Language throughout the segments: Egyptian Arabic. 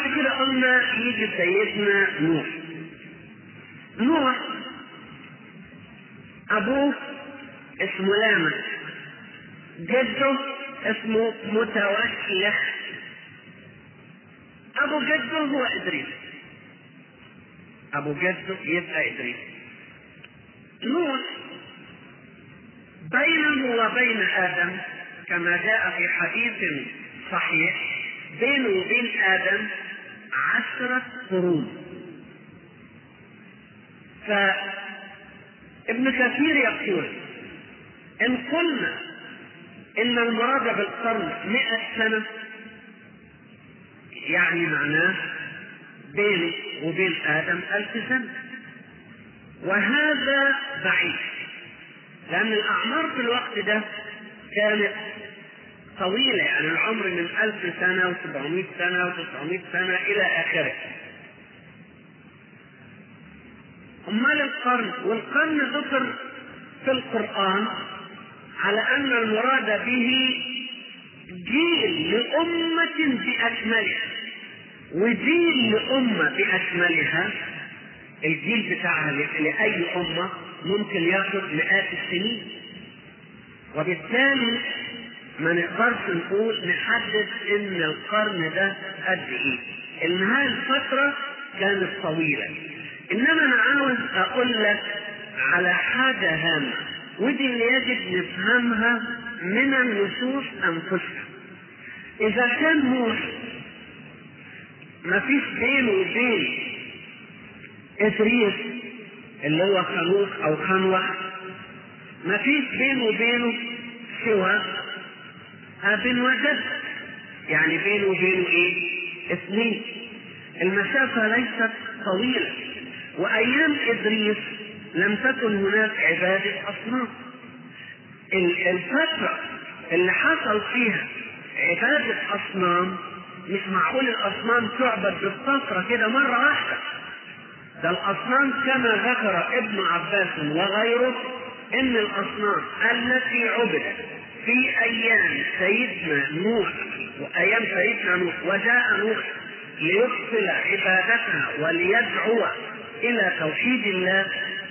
بعد كده قلنا يجي سيدنا نوح نوح ابوه اسمه لامك جده اسمه متوشح ابو جده هو ادريس ابو جده يبقى ادريس نوح بينه وبين ادم كما جاء في حديث صحيح بينه وبين ادم عشرة قرون فابن كثير يقول ان قلنا ان المراد بالقرن مئة سنة يعني معناه بينه وبين آدم ألف سنة وهذا بعيد لأن الأعمار في الوقت ده كانت طويلة يعني العمر من ألف سنة وسبعمائة سنة وتسعمائة سنة إلى آخره أمال القرن والقرن ذكر في القرآن على أن المراد به جيل لأمة بأكملها وجيل لأمة بأكملها الجيل بتاعها لأي أمة ممكن ياخد مئات السنين وبالتالي ما نقدرش نقول نحدد ان القرن ده قد ايه ان هذه الفترة كانت طويلة انما انا عاوز اقول لك على حاجة هامة ودي اللي يجب نفهمها من النصوص انفسها اذا كان نوح ما فيش بينه وبين ادريس اللي هو خنوخ او خنوخ ما فيش بينه وبينه سوى اب وجد يعني بينه وبينه ايه اثنين المسافة ليست طويلة وايام ادريس لم تكن هناك عبادة اصنام الفترة اللي حصل فيها عبادة اصنام مش معقول الاصنام تعبد بالفترة كده مرة واحدة ده الاصنام كما ذكر ابن عباس وغيره ان الاصنام التي عبدت في ايام سيدنا نوح وايام سيدنا نوح وجاء نوح ليفصل عبادتها وليدعو الى توحيد الله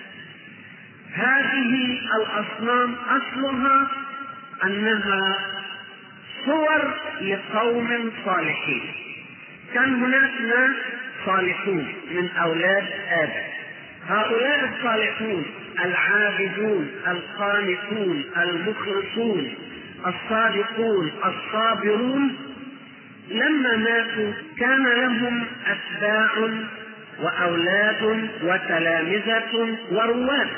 هذه الاصنام اصلها انها صور لقوم صالحين كان هناك ناس صالحون من اولاد ادم هؤلاء الصالحون العابدون القانتون المخلصون الصادقون الصابرون لما ماتوا كان لهم اتباع واولاد وتلامذه ورواد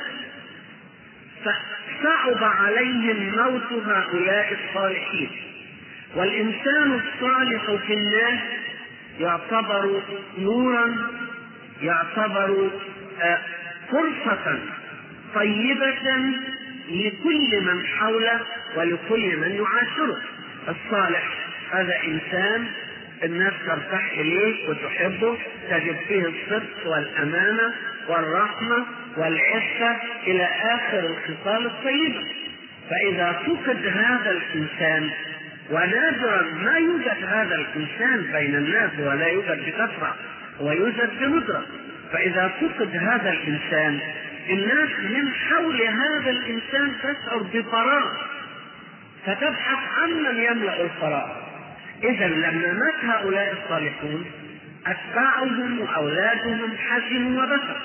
فصعب عليهم موت هؤلاء الصالحين والانسان الصالح في الناس يعتبر نورا يعتبر فرصة طيبة لكل من حوله ولكل من يعاشره الصالح هذا إنسان الناس ترتاح إليه وتحبه تجد فيه الصدق والأمانة والرحمة والعفة إلى آخر الخصال الطيبة فإذا فقد هذا الإنسان ونادرا ما يوجد هذا الإنسان بين الناس ولا يوجد بكثرة ويوجد بندرة فإذا فقد هذا الإنسان الناس من حول هذا الإنسان تشعر بفراغ فتبحث عن من يملأ الفراغ إذا لما مات هؤلاء الصالحون أتباعهم وأولادهم حزنوا وبكوا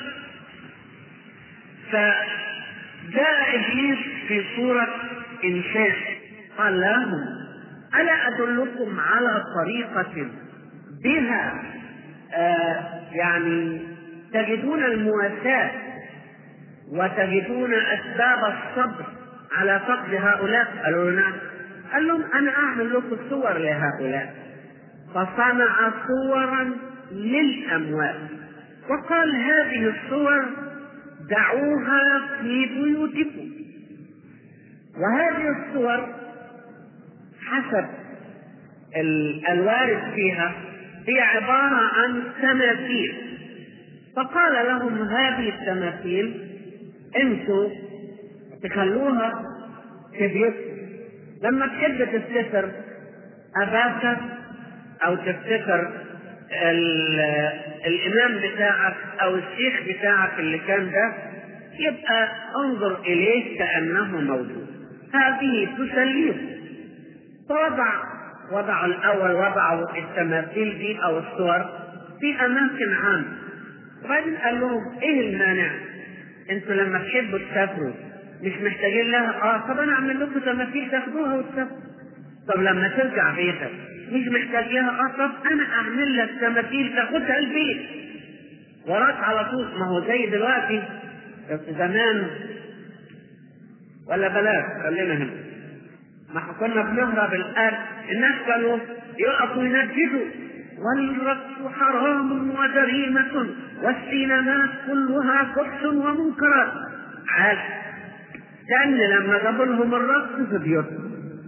فجاء إبليس في صورة إنسان قال لهم ألا أدلكم على طريقة بها آه يعني تجدون المواساة وتجدون أسباب الصبر على فقد هؤلاء قالوا نعم قال لهم أنا أعمل لكم صور لهؤلاء فصنع صورا للأموات وقال هذه الصور دعوها في بيوتكم وهذه الصور حسب الوارد فيها هي عبارة عن تماثيل فقال لهم هذه التماثيل انتوا تخلوها في بيوتكم لما تحب تفتكر أباك أو تفتكر الامام بتاعك او الشيخ بتاعك اللي كان ده يبقى انظر اليه كانه موجود هذه تسليه فوضع وضعوا الاول وضعوا التماثيل دي او الصور في اماكن عامه وبعدين قال لهم ايه المانع؟ انتوا لما تحبوا تسافروا مش محتاجين لها اه طب انا اعمل لكم تماثيل تاخدوها وتسافروا طب لما ترجع بيتك مش محتاج لها اه طب انا اعمل لك تماثيل تاخدها البيت وراك على طول ما هو زي دلوقتي زمان ولا بلاش خلينا هنا ما كنا بنهرب الان الناس كانوا يقفوا ينجدوا والرقص حرام وجريمة والسينمات كلها فحش ومنكرات عاد كان لما جابوا لهم الرقص في بيوتهم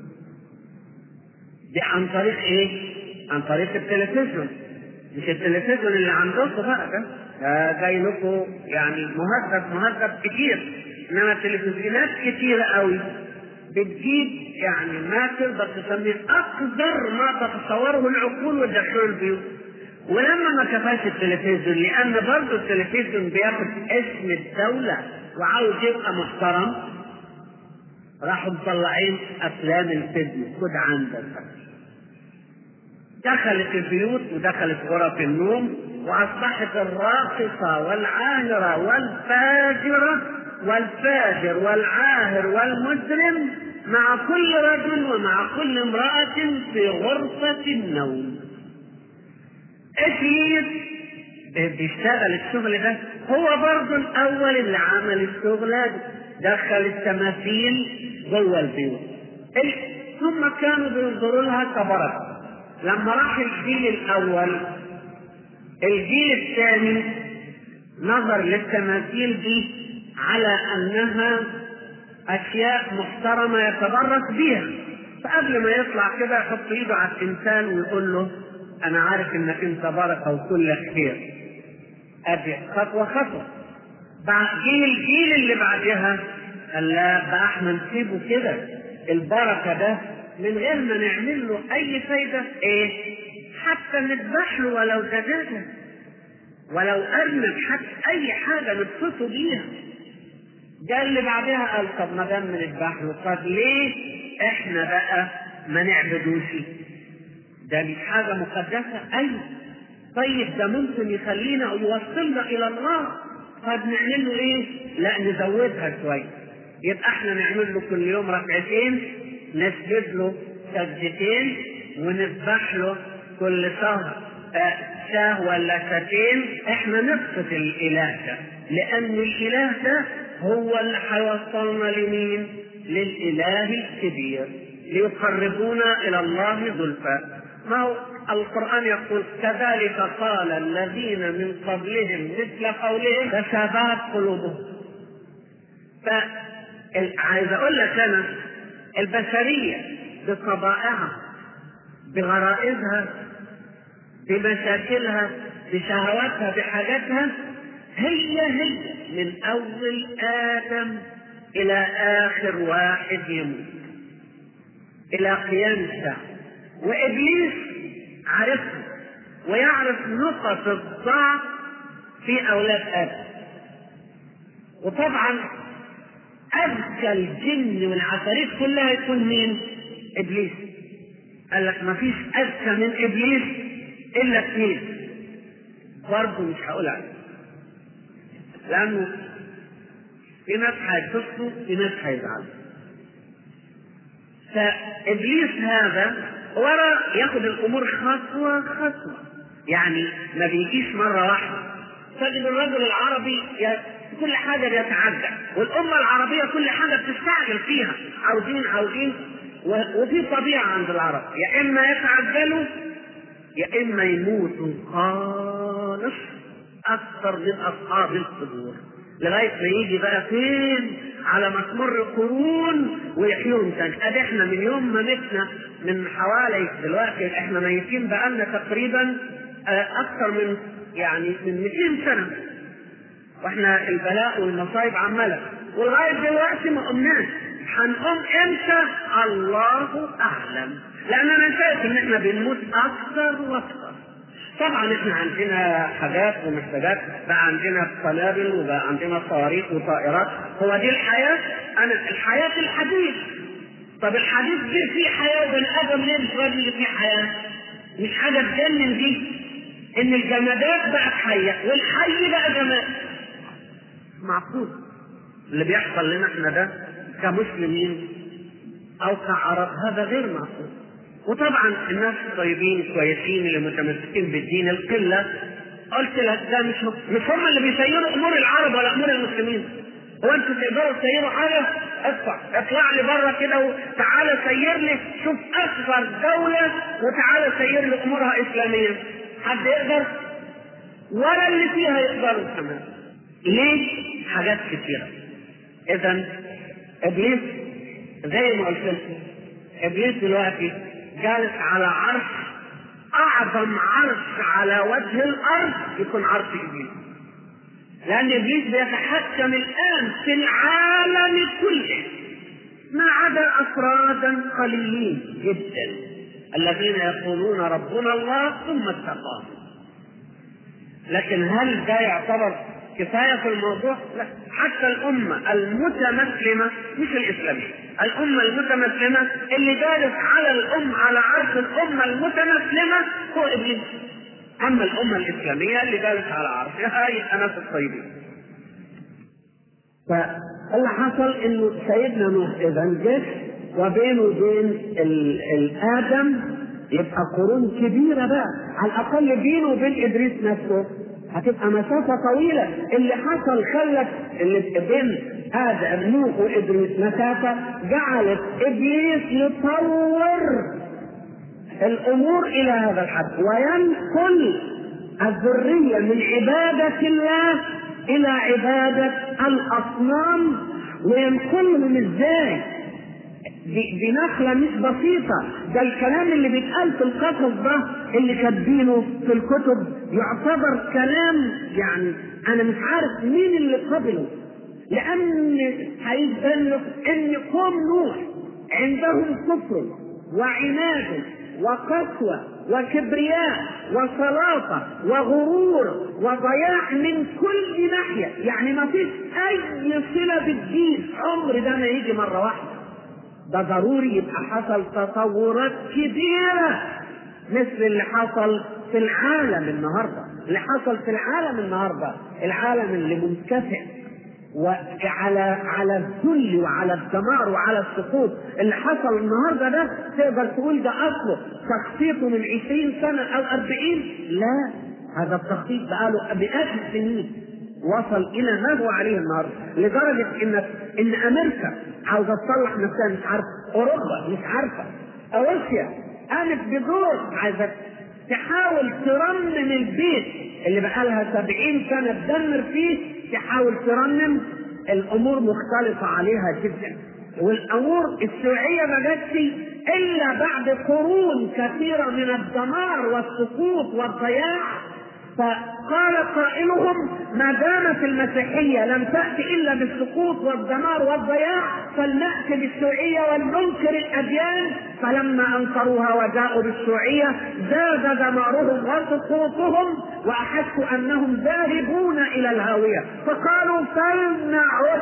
دي عن طريق ايه؟ عن طريق التلفزيون مش التلفزيون اللي عندكم بقى ده ده جاي لكم يعني مهذب مهذب كتير انما التلفزيونات كتيرة قوي بتجيب يعني ما تقدر تسميه اقدر ما تتصوره العقول وتدخله البيوت ولما ما كفاش التلفزيون لان برضه التلفزيون بياخد اسم الدوله وعاوز يبقى محترم راحوا مطلعين افلام الفيديو خد عندك دخلت البيوت ودخلت غرف النوم واصبحت الراقصه والعاهره والفاجره والفاجر والعاهر والمجرم مع كل رجل ومع كل امرأة في غرفة النوم. إبليس بيشتغل الشغل ده هو برضه الأول اللي عمل الشغلة دي دخل التماثيل جوه البيوت. ثم كانوا بينظروا لها كبركة. لما راح الجيل الأول الجيل الثاني نظر للتماثيل دي على انها اشياء محترمه يتبرك بها فقبل ما يطلع كده يحط ايده على التمثال ويقول له انا عارف انك انت بركه وكل خير ادي خطوه خطوه بعد جيل الجيل اللي بعدها قال لا بقى احنا نسيبه كده البركه ده من غير ما نعمل له اي فايده ايه حتى نذبح له ولو دجاجه ولو ارنب حتى اي حاجه نبسطه بيها ده اللي بعدها قال طب ما دام بنذبح له طب ليه احنا بقى ما نعبدوش ده مش حاجه مقدسه ايوه طيب ده ممكن يخلينا يوصلنا الى الله طب نعمل له ايه؟ لا نزودها شويه يبقى احنا نعمل له كل يوم ركعتين نسجد له سجدتين ونذبح له كل شهر شاه ولا شاتين احنا نبسط الاله ده لان الاله ده هو اللي هيوصلنا لمين؟ للاله الكبير ليقربونا الى الله زلفى ما هو القرآن يقول كذلك قال الذين من قبلهم مثل قولهم تشابهت قلوبهم فعايز أقول لك أنا البشرية بطبائعها بغرائزها بمشاكلها بشهواتها بحاجاتها هي هي من أول آدم إلى آخر واحد يموت إلى قيام الساعة وإبليس عرفها ويعرف نقط الضعف في أولاد آدم وطبعا أذكى الجن والعفاريت كلها يكون مين؟ إبليس قال لك ما فيش أذكى من إبليس إلا اثنين برضه مش هقول عليه لأنه في ناس هيتصلوا في ناس هيزعلوا فإبليس هذا ورا ياخد الأمور خطوة خطوة يعني ما بيجيش مرة واحدة تجد الرجل العربي كل حاجة بيتعجل والأمة العربية كل حاجة بتستعجل فيها عاوزين عاوزين وفي طبيعة عند العرب يا إما يتعجلوا يا إما يموتوا خالص أكثر من أصحاب القبور لغاية ما يجي بقى فين على ما تمر قرون ويحيون تاني ادي احنا من يوم ما متنا من حوالي دلوقتي احنا ميتين بقالنا تقريبا اكثر من يعني من 200 سنة واحنا البلاء والمصايب عمالة ولغاية دلوقتي ما قمناش هنقوم امتى الله اعلم لان انا شايف ان احنا بنموت اكثر واكثر طبعا احنا عندنا حاجات ومحتاجات بقى عندنا قنابل وبقى عندنا صواريخ وطائرات هو دي الحياه انا الحياه في الحديث طب الحديث دي فيه حياه وبني ادم ليه مش راضي اللي فيه حياه مش حاجه تجنن دي ان الجمادات بقت حيه والحي بقى جماد معقول اللي بيحصل لنا احنا ده كمسلمين او كعرب هذا غير معقول وطبعا الناس الطيبين كويسين اللي متمسكين بالدين القله قلت لك ده مش مش هم اللي بيسيروا امور العرب ولا امور المسلمين هو انتوا تقدروا تسيروا حاجه؟ ادفع اطلع لي بره كده وتعالى سير لي شوف اكبر دوله وتعالى سير لي امورها اسلاميه حد يقدر؟ ولا اللي فيها يقدروا كمان ليه؟ حاجات كثيره اذا ابليس زي ما قلت لكم ابليس دلوقتي جالس على عرش اعظم عرش على وجه الارض يكون عرش ابليس لان ابليس بيتحكم الان في العالم كله ما عدا افرادا قليلين جدا الذين يقولون ربنا الله ثم استقاموا لكن هل ده يعتبر كفايه في الموضوع؟ لا حتى الامه المتمسلمه مش الاسلاميه الامه المتمسلمه اللي جالس على الام على عرش الامه المتمسلمه هو ابليس اما الامه الاسلاميه اللي جالس على عرشها هي ناس الطيبين فاللي حصل انه سيدنا نوح اذا جه وبينه وبين الادم يبقى قرون كبيره بقى على الاقل بينه وبين ادريس نفسه هتبقى مسافه طويله اللي حصل خلت اللي بين ادم نوح وادريس مسافه جعلت ابليس يطور الامور الى هذا الحد وينقل الذريه من عباده الله الى عباده الاصنام وينقلهم ازاي دي نقله مش بسيطه ده الكلام اللي بيتقال في القصص ده اللي كاتبينه في الكتب يعتبر كلام يعني انا مش عارف مين اللي قبله لان هيبان ان قوم نوح عندهم كفر وعناد وقسوة وكبرياء وسلاطة وغرور وضياع من كل ناحية يعني ما فيش أي صلة بالدين عمر ده ما يجي مرة واحدة ده ضروري يبقى حصل تطورات كبيرة مثل اللي حصل في العالم النهارده اللي حصل في العالم النهارده العالم اللي منكفئ وعلى على الذل وعلى الدمار وعلى السقوط اللي حصل النهارده ده تقدر تقول ده اصله تخطيطه من 20 سنه او 40 لا هذا التخطيط بقاله مئات السنين وصل الى ما هو عليه النهارده لدرجه ان ان امريكا عاوزه تصلح نفسها مش عارفه اوروبا مش عارفه روسيا قامت بدور عايزه تحاول ترمم البيت اللي بقالها سبعين سنة تدمر فيه تحاول ترمم الأمور مختلفة عليها جدا والأمور الشيوعية ما جاتش إلا بعد قرون كثيرة من الدمار والسقوط والضياع فقال قائلهم ما دامت المسيحية لم تأتي إلا بالسقوط والدمار والضياع فلنأتي بالشيوعية ولننكر الأديان فلما أنكروها وجاءوا بالشيوعية زاد دمارهم وسقوطهم وأحسوا أنهم ذاهبون إلى الهاوية فقالوا فلنعد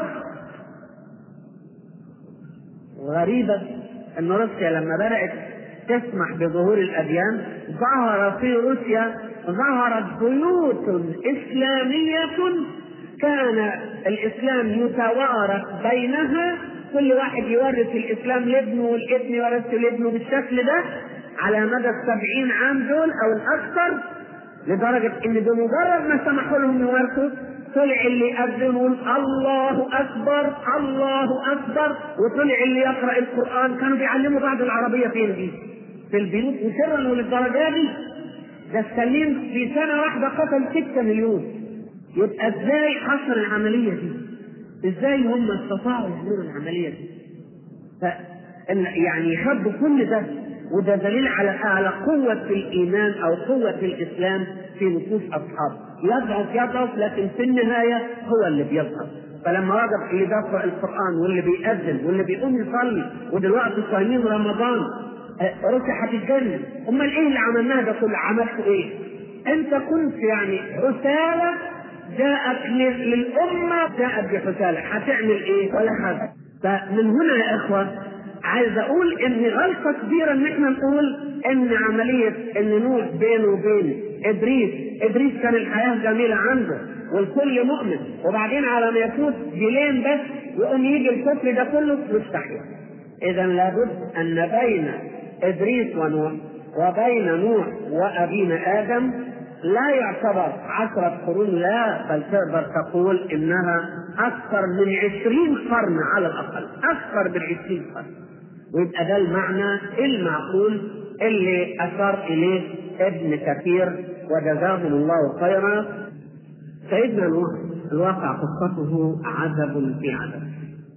غريبة أن روسيا لما بدأت تسمح بظهور الأديان ظهر في روسيا ظهرت بيوت إسلامية كان الإسلام يتوارث بينها كل واحد يورث الإسلام لابنه والابن يورثه لابنه بالشكل ده على مدى السبعين عام دول أو الأكثر لدرجة إن بمجرد ما سمحوا لهم يورثوا طلع اللي يأذن الله أكبر الله أكبر وطلع اللي يقرأ القرآن كانوا بيعلموا بعض العربية فين دي؟ في البيوت وسرا وللدرجة دي ده السليم في سنة واحدة قتل ستة مليون يبقى ازاي حصل العملية دي؟ ازاي هم استطاعوا يعملوا العملية دي؟ ف يعني يخبوا كل ده وده دليل على على قوة الإيمان أو قوة الإسلام في نفوس أصحابه يضعف يضعف لكن في النهاية هو اللي بيظهر فلما وجد اللي بيقرأ القرآن واللي بيأذن واللي بيقوم يصلي ودلوقتي صايمين رمضان روسيا هتتجنن امال ايه اللي عملناه ده كله عملتوا ايه انت كنت يعني حثالة جاءت للأمة جاءت بحثالة هتعمل ايه ولا حاجة فمن هنا يا إخوة عايز أقول إن غلطة كبيرة إن إحنا نقول إن عملية إن نوح بينه وبين إدريس إدريس كان الحياة جميلة عنده والكل مؤمن وبعدين على ما يفوت جيلين بس يقوم يجي الكفر ده كله مستحيل إذا لابد أن بين إدريس ونوح وبين نوح وأبينا آدم لا يعتبر عشرة قرون لا بل تقدر تقول إنها أكثر من عشرين قرن على الأقل أكثر من عشرين قرن ويبقى ده المعنى المعقول اللي أشار إليه ابن كثير وجزاهم الله خيرا سيدنا نوح الواقع قصته عذب في عذب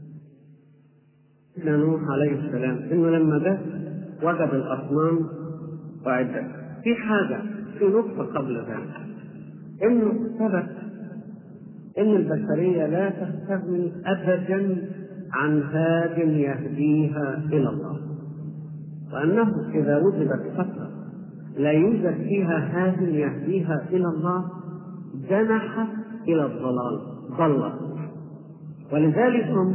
سيدنا نوح عليه السلام انه لما جه وجد الاصنام وعدت في حاجه في نقطه قبل ذلك انه ثبت ان البشريه لا تستغني ابدا عن هاد يهديها الى الله وانه اذا وجدت فتره لا يوجد فيها هاد يهديها الى الله جنح الى الضلال ضل ولذلك هم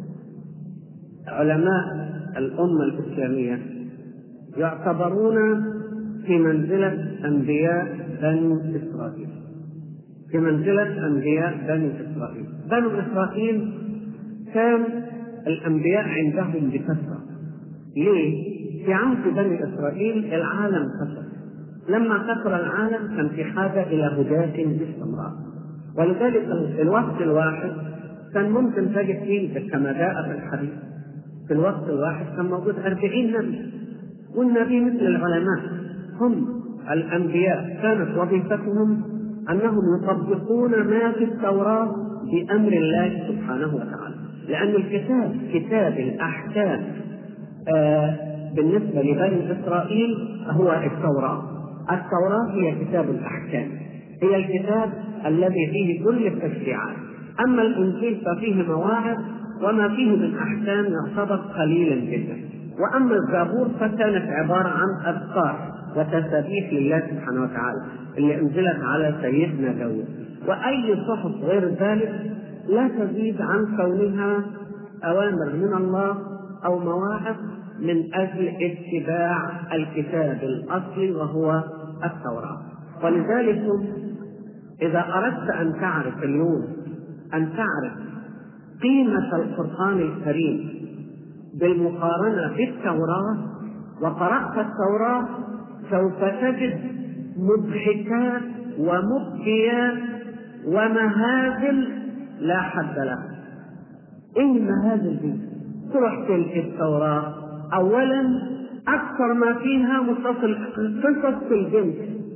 علماء الامه الاسلاميه يعتبرون في منزله انبياء بني اسرائيل في منزله انبياء بني اسرائيل بنو اسرائيل كان الانبياء عندهم بكثره ليه؟ في عهد بني اسرائيل العالم كثر لما كثر العالم كان في حاجه الى هداة باستمرار ولذلك الوقت الواحد كان ممكن تجد فيه كما جاء في الحديث في الوقت الواحد كان موجود أربعين نبي والنبي مثل العلماء هم الأنبياء كانت وظيفتهم أنهم يطبقون ما في التوراة بأمر الله سبحانه وتعالى لأن الكتاب كتاب الأحكام آه بالنسبة لبني إسرائيل هو التوراة التوراة هي كتاب الأحكام هي الكتاب الذي فيه كل التشريعات أما الإنجيل ففيه مواعظ وما فيه من أحكام يعتبر قليلا جدا وأما الزبور فكانت عبارة عن أذكار وتسابيح لله سبحانه وتعالى اللي أنزلت على سيدنا داود وأي صحف غير ذلك لا تزيد عن كونها أوامر من الله أو مواعظ من أجل اتباع الكتاب الأصلي وهو التوراة ولذلك إذا أردت أن تعرف اليوم أن تعرف قيمة القرآن الكريم بالمقارنة بالتوراة وقرأت التوراة سوف تجد مضحكات ومبكيات ومهازل لا حد لها. ايه المهازل دي؟ تروح تلك التوراة أولا أكثر ما فيها متصل قصص الجنس.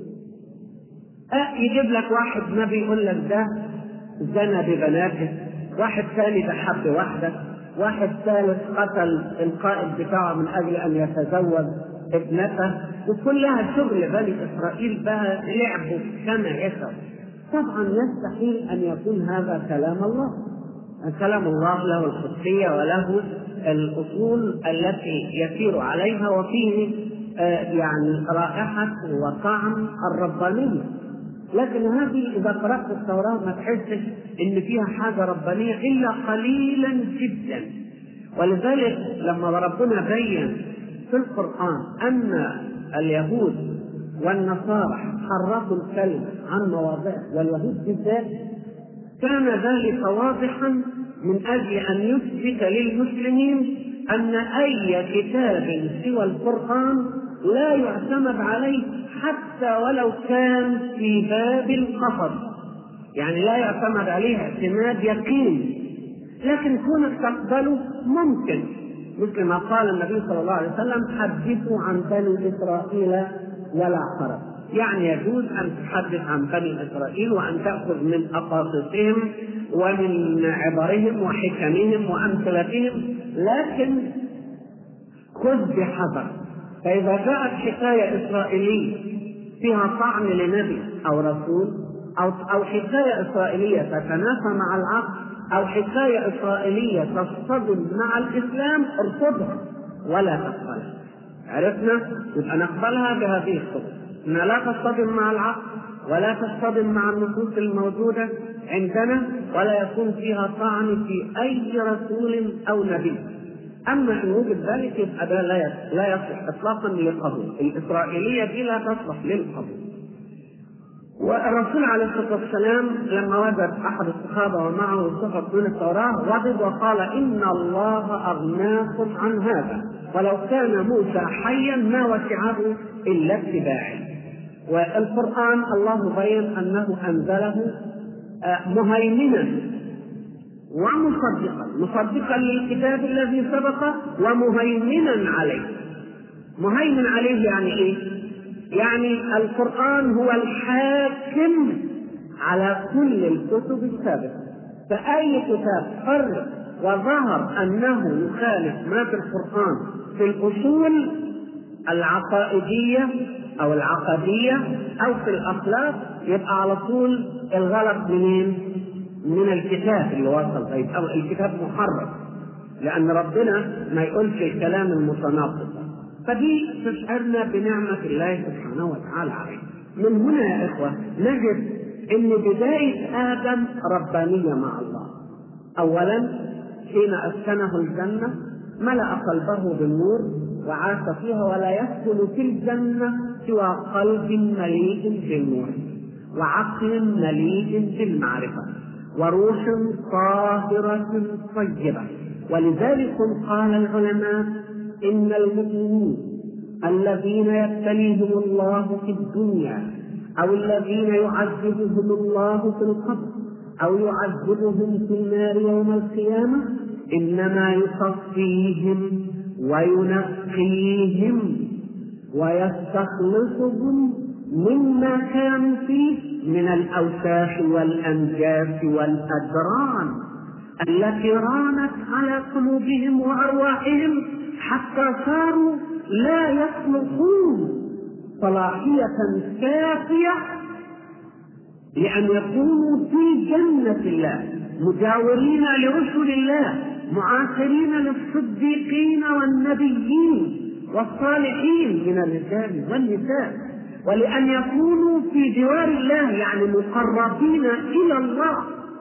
أه يجيب لك واحد نبي يقول لك ده زنى ببناته، واحد ثاني ده حب واحدة، واحد ثالث قتل القائد بتاعه من اجل ان يتزوج ابنته وكلها شغل بني اسرائيل بقى لعبوا كما يشاء طبعا يستحيل ان يكون هذا كلام الله كلام الله له الخصية وله الأصول التي يسير عليها وفيه يعني رائحة وطعم الربانية لكن هذه إذا قرأت التوراة ما تحسش إن فيها حاجة ربانية إلا قليلا جدا ولذلك لما ربنا بين في القرآن أن اليهود والنصارى حرفوا الكلمة عن مواضع واليهود بالذات كان ذلك واضحا من أجل أن يثبت للمسلمين أن أي كتاب سوى القرآن لا يعتمد عليه حتى ولو كان في باب القصد يعني لا يعتمد عليه اعتماد يقين لكن كونك تقبله ممكن مثل ما قال النبي صلى الله عليه وسلم حدثوا عن بني اسرائيل ولا حرج يعني يجوز ان تحدث عن بني اسرائيل وان تاخذ من اقاصصهم ومن عبرهم وحكمهم وامثلتهم لكن خذ بحذر فإذا جاءت حكاية إسرائيلية فيها طعن لنبي أو رسول أو أو حكاية إسرائيلية تتنافى مع العقل أو حكاية إسرائيلية تصطدم مع الإسلام ارفضها ولا تقبلها. عرفنا؟ يبقى نقبلها بهذه الصورة. إنها لا تصطدم مع العقل ولا تصطدم مع النصوص الموجودة عندنا ولا يكون فيها طعن في أي رسول أو نبي أما إن وجد ذلك يبقى ده لا يصلح إطلاقا للقبول الإسرائيلية دي لا تصلح للقبول والرسول عليه الصلاه والسلام لما وجد احد الصحابه ومعه صحف من التوراه غضب وقال ان الله اغناكم عن هذا ولو كان موسى حيا ما وسعه الا اتباعي والقران الله بين انه انزله مهيمنا ومصدقا مصدقا للكتاب الذي سبق ومهيمنا عليه مهيمن عليه يعني ايه يعني القرآن هو الحاكم على كل الكتب السابقة فأي كتاب قرر وظهر أنه يخالف ما في القرآن في الأصول العقائدية أو العقدية أو في الأخلاق يبقى على طول الغلط منين؟ من الكتاب اللي وصل طيب أو الكتاب محرف لأن ربنا ما يقولش الكلام المتناقض فدي تشعرنا بنعمة الله سبحانه وتعالى علينا. من هنا يا إخوة نجد أن بداية آدم ربانية مع الله. أولا حين أسكنه الجنة ملأ قلبه بالنور وعاش فيها ولا يسكن في الجنة سوى قلب مليء بالنور وعقل مليء بالمعرفة وروح طاهرة طيبة ولذلك قال العلماء إن المؤمنين الذين يبتليهم الله في الدنيا أو الذين يعذبهم الله في القبر أو يعذبهم في النار يوم القيامة إنما يصفيهم وينقيهم ويستخلصهم مما كانوا فيه من الأوساخ والأنجاس والأدران التي رانت على قلوبهم وأرواحهم حتى صاروا لا يصلحون صلاحية كافية لأن يكونوا في جنة الله مجاورين لرسل الله معاصرين للصديقين والنبيين والصالحين من الرجال والنساء ولأن يكونوا في جوار الله يعني مقربين إلى الله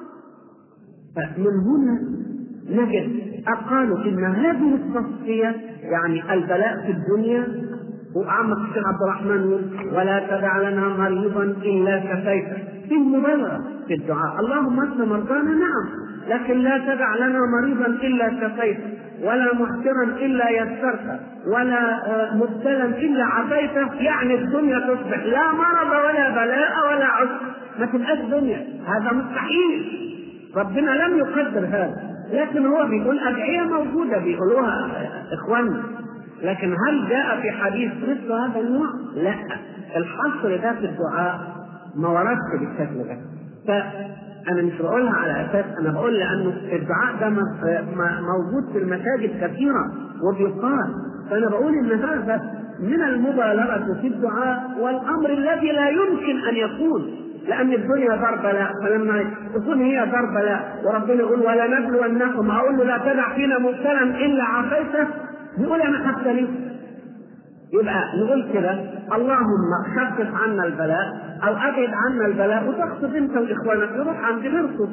فمن هنا نجد قالوا إن هذه التصفية يعني البلاء في الدنيا وعمك الشيخ عبد الرحمن يقول ولا تدع لنا مريضا الا كفيته في مبالغه في الدعاء اللهم اشف مرضانا نعم لكن لا تدع لنا مريضا الا كفيته ولا محسرا الا يسرته ولا مبتلا الا عافيته يعني الدنيا تصبح لا مرض ولا بلاء ولا عسر ما تبقاش دنيا هذا مستحيل ربنا لم يقدر هذا لكن هو بيقول ادعيه موجوده بيقولوها اخواننا لكن هل جاء في حديث مثل هذا النوع؟ لا الحصر ده في الدعاء ما وردش بالشكل ده فانا مش بقولها على اساس انا بقول لانه الدعاء ده موجود في المساجد كثيرا وبيقال فانا بقول ان هذا من المبالغه في الدعاء والامر الذي لا يمكن ان يكون لان الدنيا دار بلاء فلما تكون هي دار بلاء وربنا يقول ولا نبلونكم اقول له لا تدع فينا مبتلا الا عافيته يقول انا خفت ليه؟ يبقى نقول كده اللهم خفف عنا البلاء او ابعد عنا البلاء وتقصد انت واخوانك يروح عند غيركم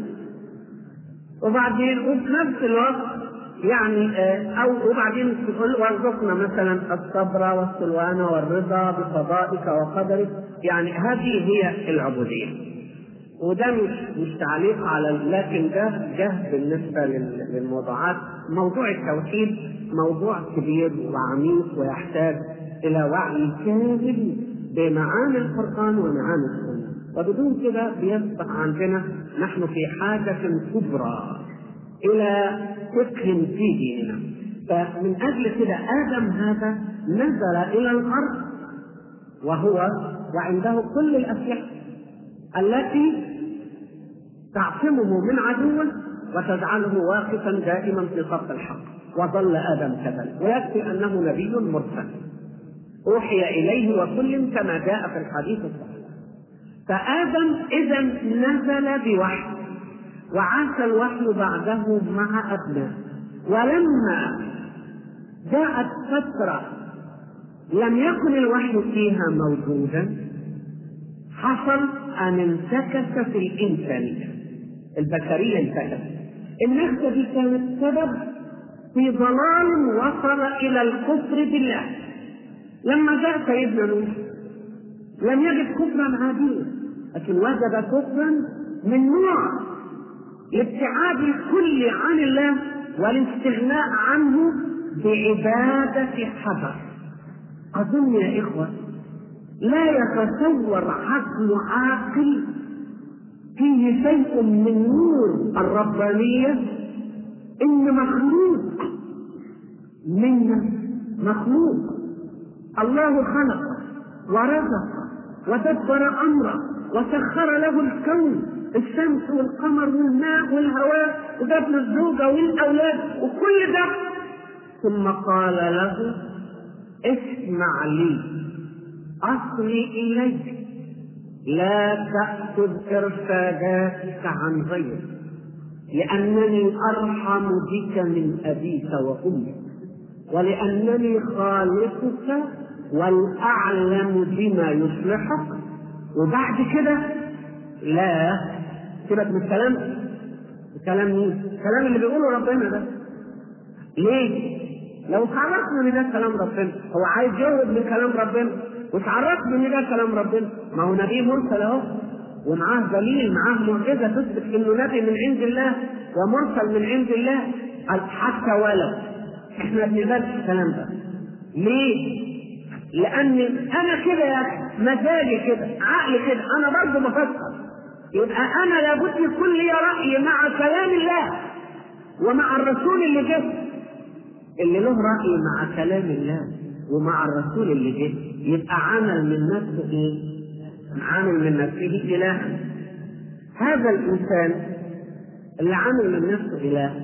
وبعدين وفي نفس الوقت يعني او وبعدين تقول وارزقنا مثلا الصبر والسلوان والرضا بقضائك وقدرك يعني هذه هي العبوديه وده مش مش تعليق على لكن ده جه بالنسبه للموضوعات موضوع التوحيد موضوع كبير وعميق ويحتاج الى وعي كامل بمعاني القران ومعاني السنه وبدون كده بيصبح عندنا نحن في حاجه كبرى الى فقه في ديننا فمن اجل كده ادم هذا نزل الى الارض وهو وعنده كل الاسلحه التي تعصمه من عدوه وتجعله واقفا دائما في صف الحق وظل ادم كذلك ويكفي انه نبي مرسل اوحي اليه وكل كما جاء في الحديث الصحيح فادم اذا نزل بوحي وعاش الوحي بعده مع ابنائه ولما جاءت فتره لم يكن الوحي فيها موجودا حصل أن انتكس في الإنسانية البشرية انتكست النكسة دي كانت سبب في ضلال وصل إلى الكفر بالله لما جاء سيدنا نوح لم يجد كفرا عاديا لكن وجد كفرا من نوع الابتعاد الكلي عن الله والاستغناء عنه بعبادة حجر أظن يا إخوة لا يتصور عقل عاقل فيه شيء من نور الربانية إن مخلوق منا مخلوق الله خلق ورزق ودبر أمره وسخر له الكون الشمس والقمر والماء والهواء وجاب له الزوجة والأولاد وكل ده ثم قال له اسمع لي أصلي إليك لا تأخذ إرشاداتك عن غيرك لأنني أرحم بك من أبيك وأمك ولأنني خالقك والأعلم بما يصلحك وبعد كده لا سيبك من الكلام الكلام مين؟ الكلام اللي بيقوله ربنا ده ليه؟ لو تعرفنا ان ده كلام ربنا هو عايز يهرب من كلام ربنا وتعرفنا ان ده كلام ربنا ما هو نبي مرسل اهو ومعاه دليل معاه معجزه تثبت انه نبي من عند الله ومرسل من عند الله حتى ولو احنا بنقبلش الكلام ده ليه؟ لان انا كده يا اخي مزاجي كده عقلي كده انا برضه بفكر يبقى انا لابد يكون لي راي مع كلام الله ومع الرسول اللي جه اللي له راي مع كلام الله ومع الرسول اللي جه يبقى عمل من نفسه ايه؟ عامل من نفسه اله هذا الانسان اللي عامل من نفسه اله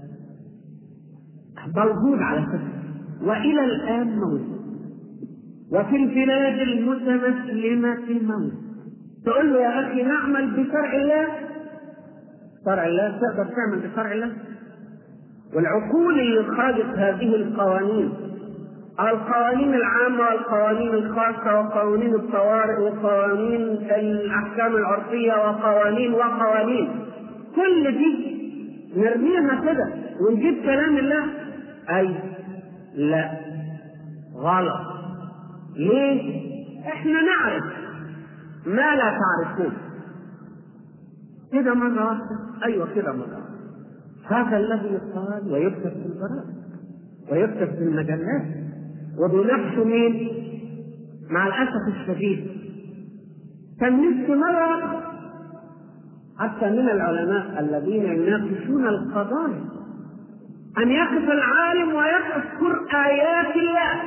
موجود على فكره والى الان موجود وفي البلاد المتمسلمة موت تقول له يا أخي نعمل بشرع الله شرع الله تقدر تعمل بشرع الله والعقول اللي خرجت هذه القوانين القوانين العامة والقوانين الخاصة وقوانين الطوارئ وقوانين الأحكام العرفية وقوانين وقوانين كل دي نرميها كده ونجيب كلام الله أي لا غلط ليه؟ احنا نعرف ما لا تعرفون كده مرة واحدة أيوة كده مرة واحدة هذا الذي يقال ويكتب في الجرائد ويكتب في المجلات وبنفسه مين؟ مع الأسف الشديد كان نفسي مرة حتى من العلماء الذين يناقشون القضايا أن يقف العالم ويذكر آيات الله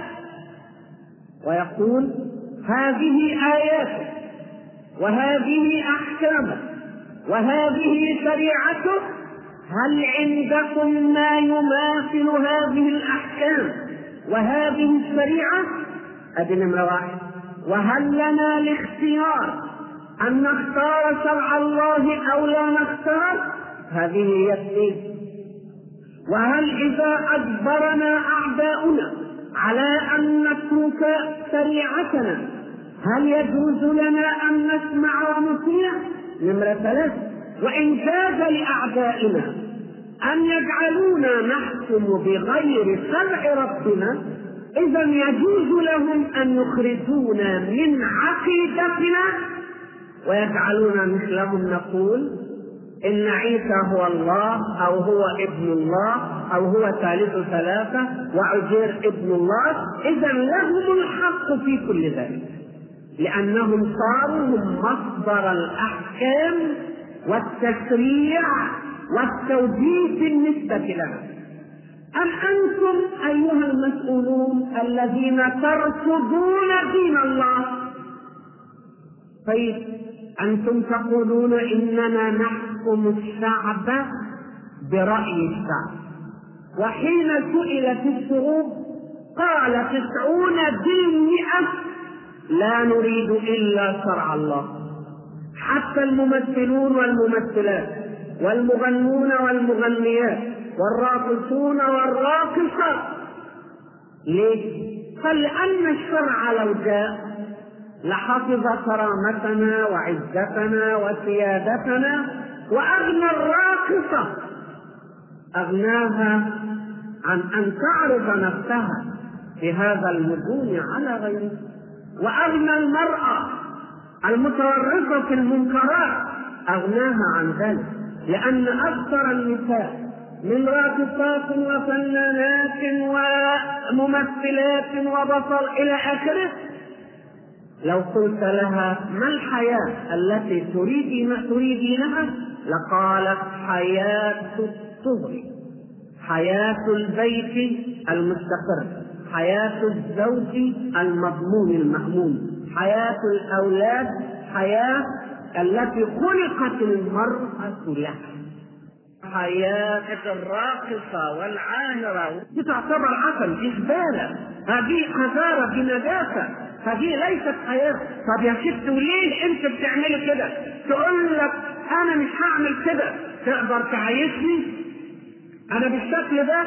ويقول هذه آياته وهذه أحكامه وهذه شريعته هل عندكم ما يماثل هذه الأحكام وهذه الشريعة أدي نمرة واحد وهل لنا الاختيار أن نختار شرع الله أو لا نختار هذه هي الدين وهل إذا أجبرنا أعداؤنا على أن نترك شريعتنا هل يجوز لنا أن نسمع ونطيع؟ نمرة ثلاثة وإن جاز لأعدائنا أن يجعلونا نحكم بغير شرع ربنا إذا يجوز لهم أن يخرجونا من عقيدتنا ويجعلونا مثلهم نقول إن عيسى هو الله أو هو ابن الله أو هو ثالث ثلاثة وعزير ابن الله إذا لهم الحق في كل ذلك لأنهم صاروا هم مصدر الأحكام والتشريع والتوجيه بالنسبة لنا أم أنتم أيها المسؤولون الذين ترفضون دين الله طيب أنتم تقولون إننا نحكم الشعب برأي الشعب وحين سئلت الشعوب قال تسعون بالمئة لا نريد إلا شرع الله حتى الممثلون والممثلات والمغنون والمغنيات والراقصون والراقصات ليه؟ قال لأن الشرع لو جاء لحفظ كرامتنا وعزتنا وسيادتنا وأغنى الراقصة أغناها عن أن تعرض نفسها بهذا المجون على غيره وأغنى المرأة المتورطة في المنكرات أغناها عن ذلك لأن أكثر النساء من راقصات وفنانات وممثلات وبصر إلى آخره لو قلت لها ما الحياة التي تريدين تريدينها لقالت حياة الصغر حياة البيت المستقر حياة الزوج المضمون المأمون حياة الأولاد حياة التي خلقت المرأة لها حياة الراقصة والعاهرة دي تعتبر عسل دي زبالة هذه قذارة دي نجاسة هذه ليست حياة طب يا ست وليه انت بتعملي كده تقول لك انا مش هعمل كده تقدر تعيشني انا بالشكل ده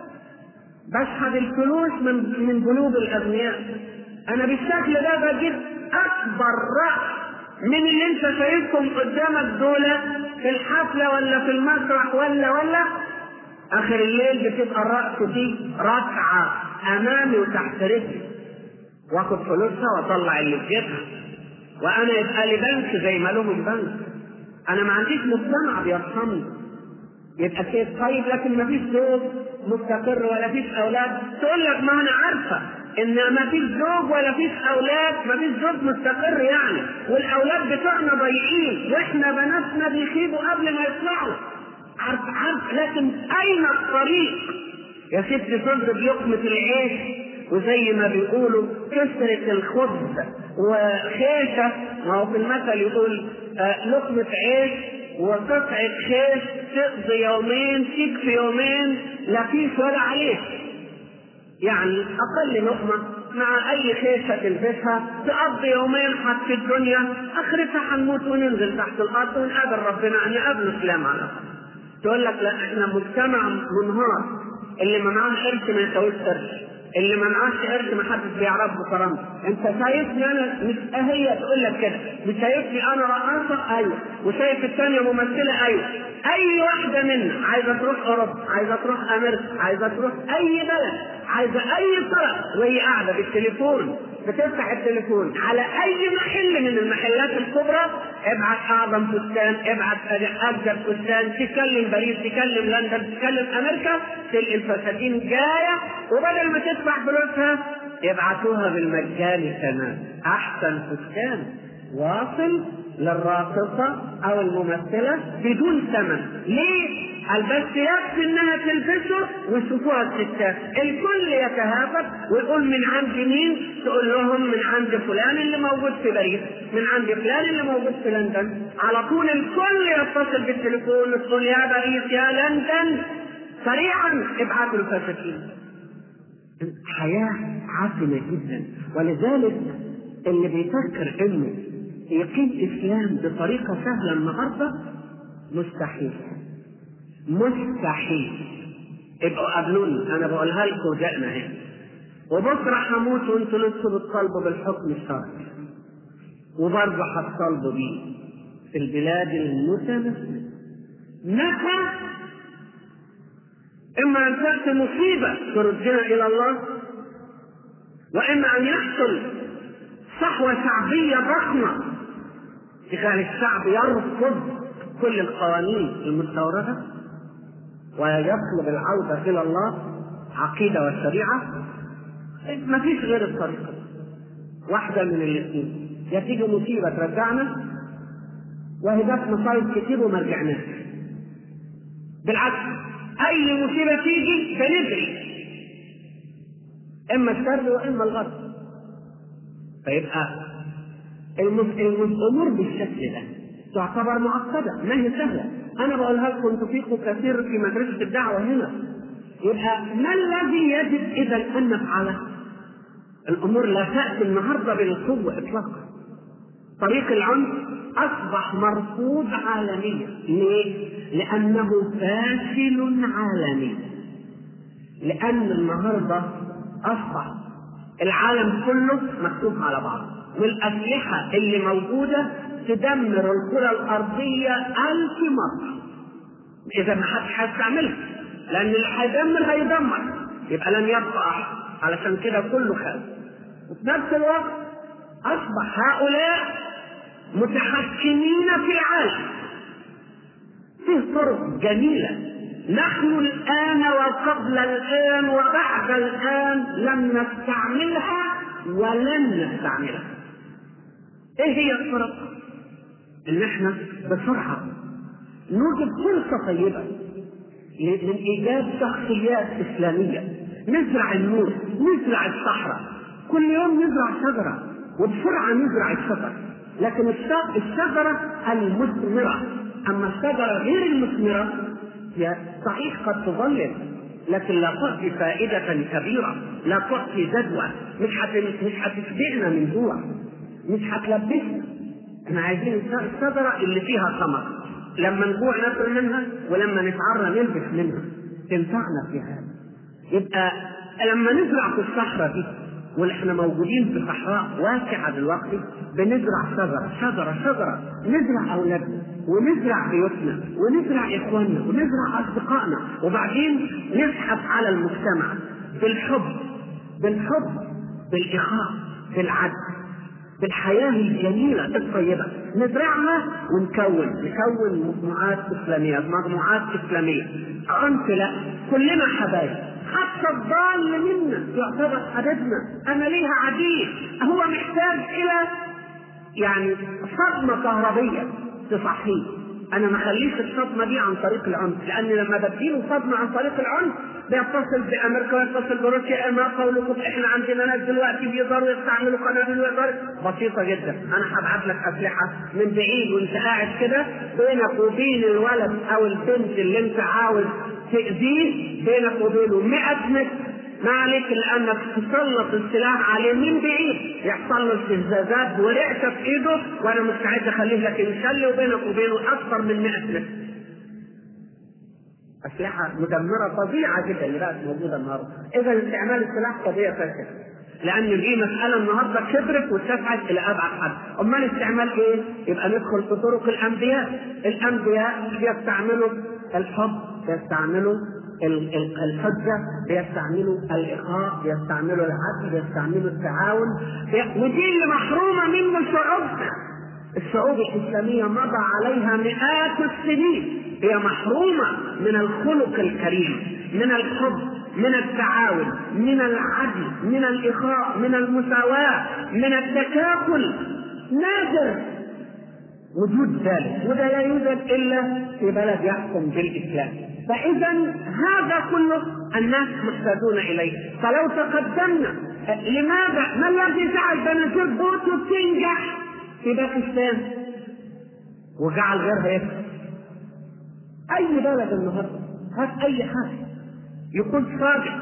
بشحذ الفلوس من من قلوب الاغنياء انا بالشكل ده بجيب اكبر راس من اللي انت شايفهم قدامك دول في الحفلة ولا في المسرح ولا ولا اخر الليل بتبقى الرأس دي ركعة امامي وتحت رجلي واخد فلوسها واطلع اللي في جيبها وانا يبقى لي بنك زي ما لهم البنك انا ما عنديش مجتمع بيرحمني يبقى كيف طيب لكن ما فيش زوج مستقر ولا فيش اولاد تقول لك ما انا عارفه ان ما فيش زوج ولا فيش اولاد ما فيش زوج مستقر يعني والاولاد بتوعنا ضايعين واحنا بناتنا بيخيبوا قبل ما يطلعوا عارف عارف لكن اين الطريق يا ست تضرب لقمه العيش وزي ما بيقولوا كسرة الخبز وخيشة ما هو في المثل يقول آه لقمة عيش وقطعة خيش تقضي يومين تكفي يومين لا فيش ولا عليك يعني أقل لقمة مع أي خيشة تلبسها تقضي يومين حتى في الدنيا آخرتها هنموت وننزل تحت الأرض ونقابل ربنا أن يقابل السلام على تقول لك لا احنا مجتمع منهار اللي ما معاه قرش ما يساويش قرش اللي ما معاش قرش ما حدش بيعرف بكرامته انت شايفني انا مش هي تقول لك كده مش شايفني انا رقاصه ايوه وشايف الثانيه ممثله ايوه اي واحده منا عايزه تروح اوروبا عايزه تروح امريكا عايزه تروح اي بلد عايزه اي طرف وهي قاعده بالتليفون بتفتح التليفون على اي محل من المحلات الكبرى ابعت اعظم فستان ابعت اجدد فستان تكلم باريس تكلم لندن تكلم امريكا تلقي الفساتين جايه وبدل ما تدفع فلوسها يبعتوها بالمجان كمان احسن فستان واصل للراقصة أو الممثلة بدون ثمن، ليه؟ قال بس يكفي إنها تلبسه ويشوفوها الستات، الكل يتهافت ويقول من عند مين؟ تقول لهم من عند فلان اللي موجود في باريس، من عند فلان اللي موجود في لندن، على طول الكل يتصل بالتليفون وتقول يا باريس يا لندن سريعا ابعثوا الفساتين. حياة عفنة جدا ولذلك اللي بيفكر انه يقيم اسلام بطريقه سهله النهارده مستحيل مستحيل ابقوا قابلوني انا بقولها لكم وجاءنا هنا وبكره هموت وانتوا لسه بتطالبوا بالحكم الشرعي وبرضه هتطالبوا بيه في البلاد المتمسكه متى اما ان تاتي مصيبه تردنا الى الله واما ان يحصل صحوه شعبيه ضخمه تخلي الشعب يرفض كل القوانين المستورده ويطلب العوده الى الله عقيده والشريعه ما فيش غير الطريقه واحده من الاثنين يا تيجي مصيبه ترجعنا وهي جت مصايب كتير وما رجعناش بالعكس اي مصيبه تيجي بنجري اما الشر واما الغرب فيبقى الامور بالشكل ده تعتبر معقده ما هي سهله انا بقولها لكم تفيق كثير في مدرسه الدعوه هنا يبقى ما الذي يجب اذا ان نفعله؟ الامور لا تاتي النهارده بالقوه اطلاقا طريق العنف اصبح مرفوض عالميا ليه؟ لانه فاشل عالميا لان النهارده اصبح العالم كله مكتوب على بعض والأسلحة اللي موجودة تدمر الكرة الأرضية ألف مرة إذا ما حدش هيستعملها لأن اللي هيدمر هيدمر يبقى لن يبقى أحد علشان كده كله خاف وفي نفس الوقت أصبح هؤلاء متحكمين في العالم فيه طرق جميلة نحن الآن وقبل الآن وبعد الآن لم نستعملها ولن نستعملها ايه هي الطرق ان احنا بسرعة نوجد فرصة طيبة من ايجاد شخصيات اسلامية نزرع النور نزرع الصحراء كل يوم نزرع شجرة وبسرعة نزرع الشجر لكن الشجرة المثمرة أما الشجرة غير المثمرة هي صحيح قد تظلل لكن لا تعطي فائدة كبيرة لا تعطي جدوى مش مش هتشبعنا من جوع مش هتلبسنا احنا عايزين الشجرة اللي فيها ثمر لما نجوع ناكل منها ولما نتعرى نلبس منها تنفعنا في هذا يبقى لما نزرع في الصحراء دي واحنا موجودين في صحراء واسعة دلوقتي بنزرع شجرة شجرة شجرة نزرع أولادنا ونزرع بيوتنا ونزرع إخواننا ونزرع أصدقائنا وبعدين نزحف على المجتمع بالحب بالحب بالإخاء بالعدل بالحياة الجميلة الطيبة نزرعها ونكون نكون مجموعات إسلامية مجموعات إسلامية أنت لا كلنا حبايب حتى الضال منا يعتبر حبيبنا انا ليها عديد هو محتاج الى يعني صدمه كهربيه تصحيه انا ما اخليش الصدمه دي عن طريق العنف لان لما بديله صدمه عن طريق العنف بيتصل بامريكا ويتصل بروسيا ما قولكم احنا عندنا ناس دلوقتي بيقدروا يستعملوا قنابل ويقدروا بسيطه جدا انا هبعت لك اسلحه من بعيد وانت قاعد كده بينك وبين الولد او البنت اللي انت عاوز تأذيه بينك وبينه 100 متر ما عليك الا انك تسلط السلاح عليه من بعيد يحصل له استفزازات ورعشه في ايده وانا مستعد اخليه لكن يخلي وبينك وبينه اكثر من 100 متر. اسلحه مدمره فظيعه جدا اللي بقت موجوده النهارده، اذا استعمال السلاح قضيه فاشله. لان دي مساله النهارده كبرت واتسعت الى ابعد حد، امال استعمال ايه؟ يبقى ندخل في طرق الانبياء، الانبياء بيستعملوا الحب بيستعملوا الحجة بيستعملوا الإخاء بيستعملوا العدل بيستعملوا التعاون ودي اللي محرومة منه شعوبنا الشعوب الإسلامية مضى عليها مئات السنين هي محرومة من الخلق الكريم من الحب من التعاون من العدل من الإخاء من المساواة من التكافل نادر وجود ذلك وده لا يوجد الا في بلد يحكم بالاسلام فاذا هذا كله الناس محتاجون اليه فلو تقدمنا لماذا ما الذي جعل بنزير بوتو تنجح في باكستان وجعل غيرها يفشل اي بلد النهارده هات اي حاجه يكون صادق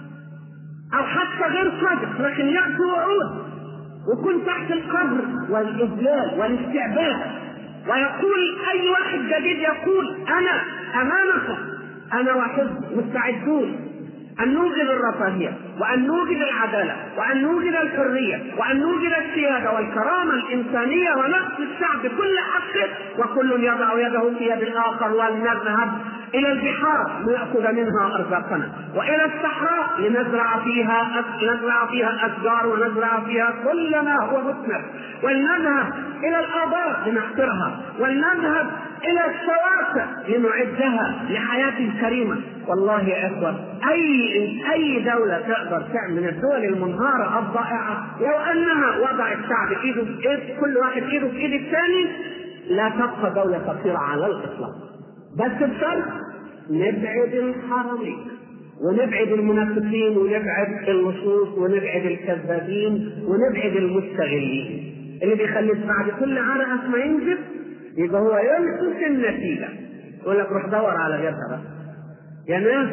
او حتى غير صادق لكن ياتي وعود وكن تحت القهر والاذلال والاستعباد ويقول اي واحد جديد يقول انا امامكم انا وحزب مستعدون أن نوجد الرفاهية وأن نوجد العدالة وأن نوجد الحرية وأن نوجد السيادة والكرامة الإنسانية ونقص الشعب كل حقه وكل يضع يده في يد الآخر ولنذهب إلى البحار لنأخذ منها أرزاقنا وإلى الصحراء لنزرع فيها نزرع فيها الأشجار ونزرع فيها كل ما هو مثمر ولنذهب إلى الآبار لنحفرها ولنذهب إلى الشواطئ لنعدها لحياة كريمة والله يا إخوة أي أي دولة تقدر تعمل من الدول المنهارة الضائعة لو أنها وضعت شعب إيده في إيد كل واحد إيده في إيد الثاني لا تبقى دولة فقيرة على الإطلاق بس بشرط نبعد الحرمين ونبعد المنافقين ونبعد اللصوص ونبعد الكذابين ونبعد المستغلين اللي بيخلي بعد كل عرقة ما ينزف يبقى هو ينقص النتيجة يقول لك روح دور على غيرها بقى يا ناس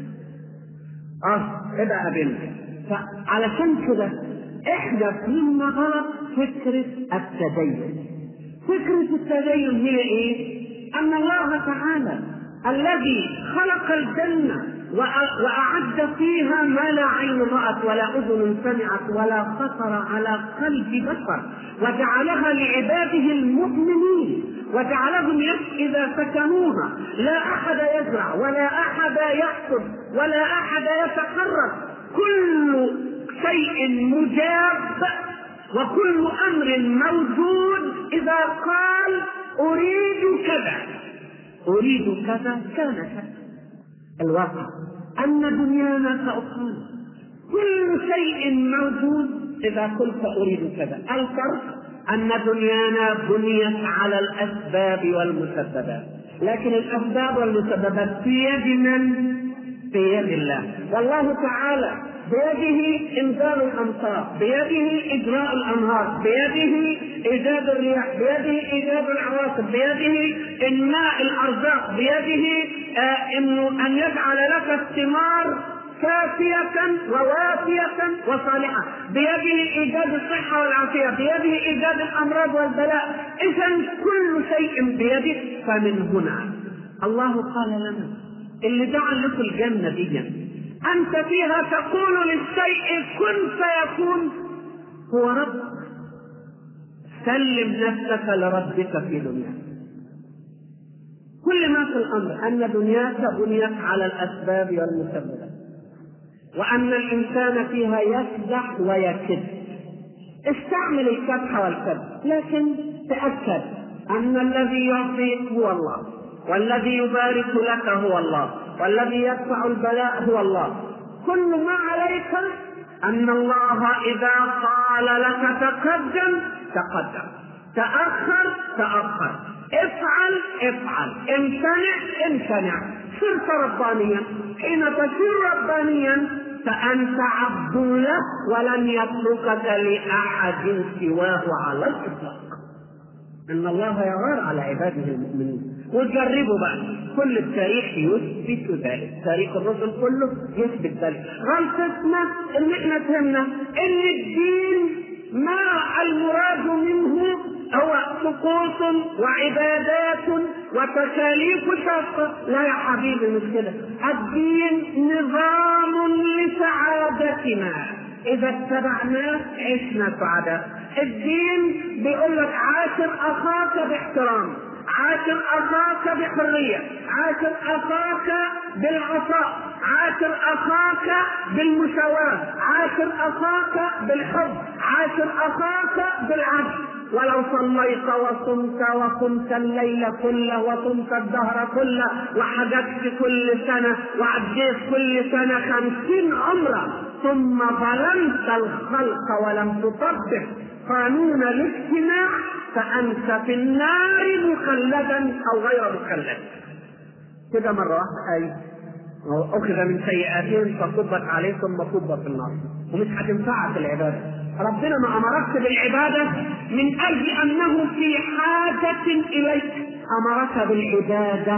اه ابقى قابلني فعلشان كده احنا فينا غلط فكرة التدين فكرة التدين هي ايه؟ أن الله تعالى الذي خلق الجنة وأعد فيها ما لا عين رأت ولا أذن سمعت ولا خطر على قلب بشر وجعلها لعباده المؤمنين وجعلهم إذا سكنوها لا أحد يزرع ولا أحد يحصد ولا أحد يتحرك كل شيء مجاب وكل أمر موجود إذا قال أريد كذا أريد كذا كان كذا الواقع أن دنيانا كأخرى كل شيء موجود إذا قلت أريد كذا الفرق أن دنيانا بنيت على الأسباب والمسببات لكن الأسباب والمسببات في يد من؟ في يد الله والله تعالى بيده انزال الامطار بيده اجراء الانهار بيده ايجاد الرياح بيده ايجاد العواصف بيده انماء الارزاق بيده آه انه ان يجعل لك الثمار كافية ووافية وصالحة بيده إيجاد الصحة والعافية بيده إيجاد الأمراض والبلاء إذا كل شيء بيده فمن هنا الله قال لنا اللي جعل لكم الجنة دي أنت فيها تقول للشيء كن فيكون هو رب سلم نفسك لربك في دنياك كل ما في الأمر أن دنياك بنيت على الأسباب والمسببات وأن الإنسان فيها يكدح ويكد استعمل الكدح والكد لكن تأكد أن الذي يعطيك هو الله والذي يبارك لك هو الله والذي يدفع البلاء هو الله كل ما عليك أن الله إذا قال لك تقدم تقدم تأخر تأخر افعل افعل امتنع امتنع صرت ربانيا حين تصير ربانيا فأنت عبد له ولن يتركك لأحد سواه على الإطلاق إن الله يغار على عباده المؤمنين وجربوا بقى كل التاريخ يثبت ذلك تاريخ الرسل كله يثبت ذلك غلطتنا ان احنا فهمنا ان الدين ما المراد منه هو طقوس وعبادات وتكاليف شاقة لا يا حبيبي مش كده الدين نظام لسعادتنا إذا اتبعناه عشنا سعداء الدين بيقول لك عاشر أخاك باحترام عاشر أخاك بحرية عاشر أخاك بالعطاء عاشر أخاك بالمساواة عاشر أخاك بالحب عاشر أخاك بالعدل ولو صليت وصمت وقمت الليل كله وصمت الدهر كله وحججت كل سنة وعديت كل سنة خمسين عمرة ثم ظلمت الخلق ولم تطبق قانون الاجتماع فأنت في النار مخلدا أو غير مخلد كده مرة واحدة أي أخذ من سيئاتهم فصبت عليه ثم صب في النار ومش هتنفعك العبادة ربنا ما أمرك بالعبادة من أجل أنه في حاجة إليك أمرك بالعبادة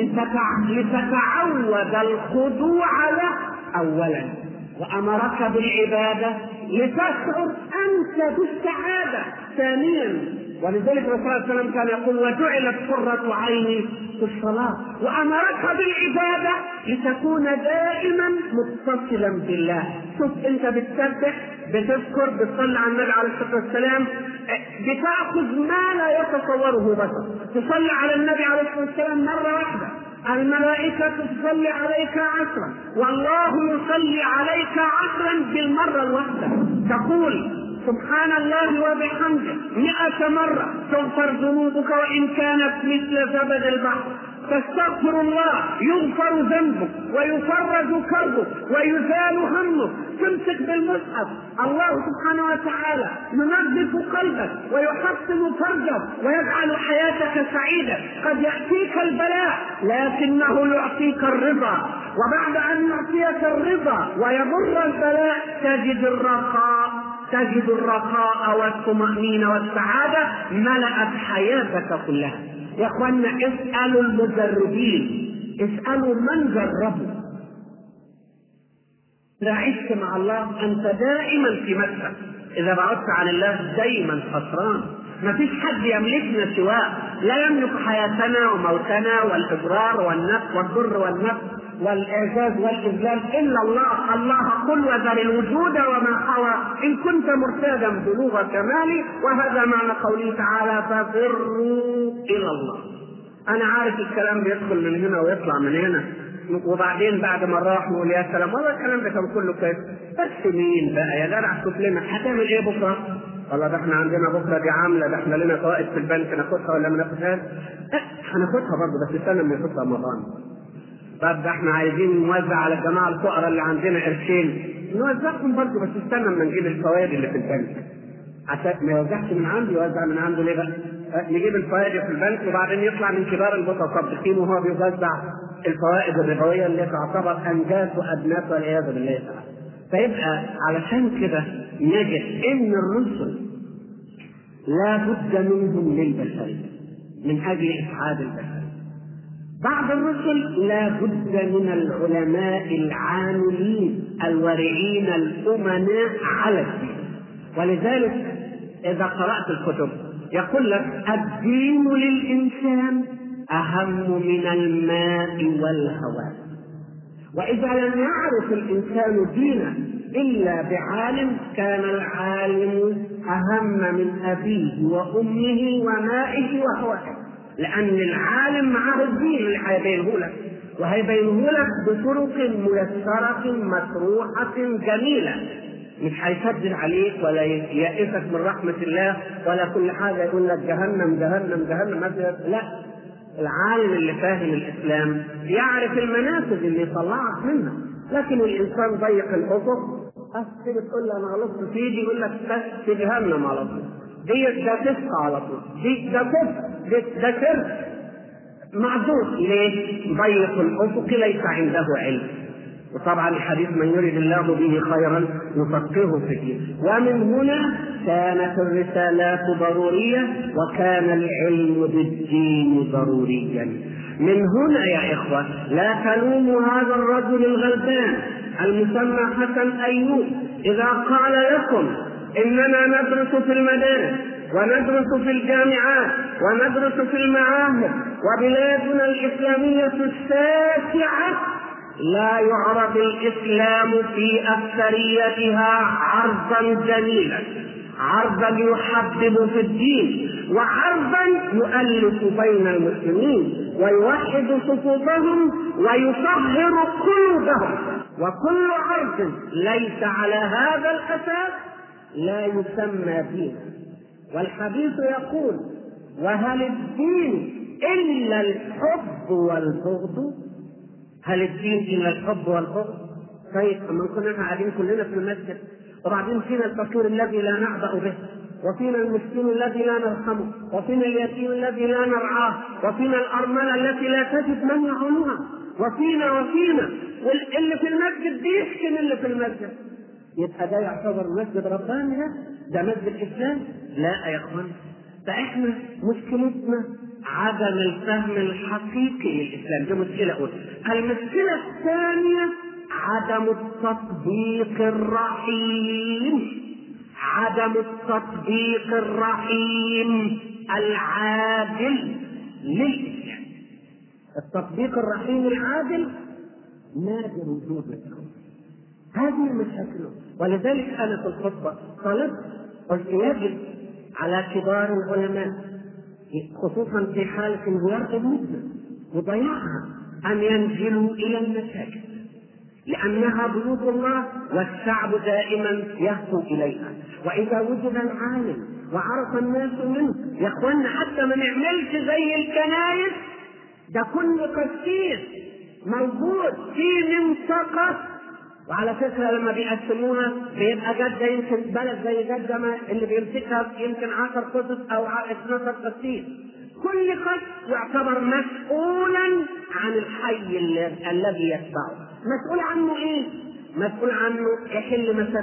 لتتعود الخضوع له أولا وأمرك بالعبادة لتشعر أنت بالسعادة ثانيا ولذلك الرسول صلى الله عليه وسلم كان يقول وجعلت قرة عيني في الصلاة وأمرك بالعبادة لتكون دائما متصلا بالله شوف أنت بتسبح بتذكر بتصلي على النبي عليه الصلاة والسلام بتأخذ ما لا يتصوره بشر تصلي على النبي عليه الصلاة والسلام مرة واحدة الملائكة تصلي عليك عشرا والله يصلي عليك عشرا بالمرة الواحدة تقول سبحان الله وبحمده مئة مرة تغفر ذنوبك وإن كانت مثل زبد البحر تستغفر الله يغفر ذنبك ويفرج كربك ويزال همك تمسك بالمصحف الله سبحانه وتعالى ينظف قلبك ويحسن فرجك ويجعل حياتك سعيدة قد يأتيك البلاء لكنه يعطيك الرضا وبعد أن يعطيك الرضا ويمر البلاء تجد الرخاء تجد الرخاء والطمأنينة والسعادة ملأت حياتك كلها يا اخوانا اسألوا المجربين اسألوا من جربوا إذا عشت مع الله أنت دائما في مكتب إذا بعدت عن الله دائما خسران ما فيش حد يملكنا سواه لا يملك حياتنا وموتنا والإضرار والنفع والضر والنفع والاعجاز والاذلال الا الله الله قل وذر الوجود وما حوى ان كنت مرتادا بلوغ كمالي وهذا معنى قوله تعالى ففروا الى الله انا عارف الكلام بيدخل من هنا ويطلع من هنا وبعدين بعد ما راح نقول يا سلام والله الكلام ده كان كله كده بس مين بقى يا جدع شوف لنا هتعمل ايه بكره؟ والله ده احنا عندنا بكره دي عامله ده احنا لنا فوائد في البنك ناخدها ولا ما ناخدهاش؟ لا هناخدها برضه بس استنى لما يخش رمضان. طب ده احنا عايزين نوزع على الجماعه الفقراء اللي عندنا قرشين نوزعهم برضه بس استنى لما نجيب الفوائد اللي في البنك. عشان ما يوزعش من عنده يوزع من عنده ليه بقى؟ نجيب الفوائد في البنك وبعدين يطلع من كبار المتصدقين وهو بيوزع الفوائد الربويه اللي تعتبر انجاز وادناس والعياذ بالله تعالى. فيبقى علشان كده نجد ان الرسل لا بد منهم للبشريه من اجل اسعاد البشر. بعض الرسل لا بد من العلماء العاملين الورعين الامناء على الدين. ولذلك اذا قرات الكتب يقول لك الدين للانسان اهم من الماء والهواء واذا لم يعرف الانسان دينه الا بعالم كان العالم اهم من ابيه وامه ومائه وهوائه لان العالم معه الدين اللي هيبينه لك وهيبينه لك بطرق ميسره مشروحه جميله مش هيشدد عليك ولا يئسك من رحمة الله ولا كل حاجة يقول لك جهنم جهنم جهنم لا العالم اللي فاهم الإسلام يعرف المنافذ اللي يطلعك منها لكن الإنسان ضيق الأفق تيجي تقول له أنا غلطت فيه دي يقول لك في جهنم على طول دي ده تسقى على طول دي ده كفر ده شرك معذور ليه؟ ضيق الأفق ليس عنده علم وطبعا الحديث من يريد الله به خيرا يفقهه في الدين ومن هنا كانت الرسالات ضرورية وكان العلم بالدين ضروريا من هنا يا إخوة لا تلوموا هذا الرجل الغلبان المسمى حسن أيوب إذا قال لكم إننا ندرس في المدارس وندرس في الجامعات وندرس في المعاهد وبلادنا الإسلامية الشاسعة لا يعرض الاسلام في اكثريتها عرضا جميلا عرضا يحبب في الدين وعرضا يؤلف بين المسلمين ويوحد صفوفهم ويطهر قلوبهم وكل عرض ليس على هذا الاساس لا يسمى دينا والحديث يقول وهل الدين الا الحب والبغض هل الدين الا الحب والبغض؟ طيب اما كنا قاعدين كلنا في المسجد وبعدين فينا الفقير الذي لا نعبأ به وفينا المسكين الذي لا نرحمه وفينا اليتيم الذي لا نرعاه وفينا الأرملة التي لا تجد من يعونها وفينا وفينا واللي في المسجد بيحكم اللي في المسجد يبقى ده يعتبر مسجد رباني ده ده مسجد اسلام لا يا اخوان فاحنا مشكلتنا عدم الفهم الحقيقي للاسلام دي مشكله اولى المشكله الثانيه عدم التطبيق الرحيم عدم التطبيق الرحيم العادل للاسلام التطبيق الرحيم العادل نادر وجوده هذه مشاكله ولذلك انا في الخطبه طلبت قلت يجب على كبار العلماء خصوصا في حاله انهيار المسلم وضياعها ان ينزلوا الى المساجد لانها بيوت الله والشعب دائما يهفو اليها واذا وجد العالم وعرف الناس منه يا اخوانا حتى ما نعملش زي الكنايس ده كل قسيس موجود في منطقه وعلى فكره لما بيقسموها بيبقى جده يمكن بلد زي جده ما اللي بيمسكها يمكن 10 قسط او 12 قسيس كل قسط يعتبر مسؤولا عن الحي الذي يتبعه مسؤول عنه ايه؟ مسؤول عنه يحل مسد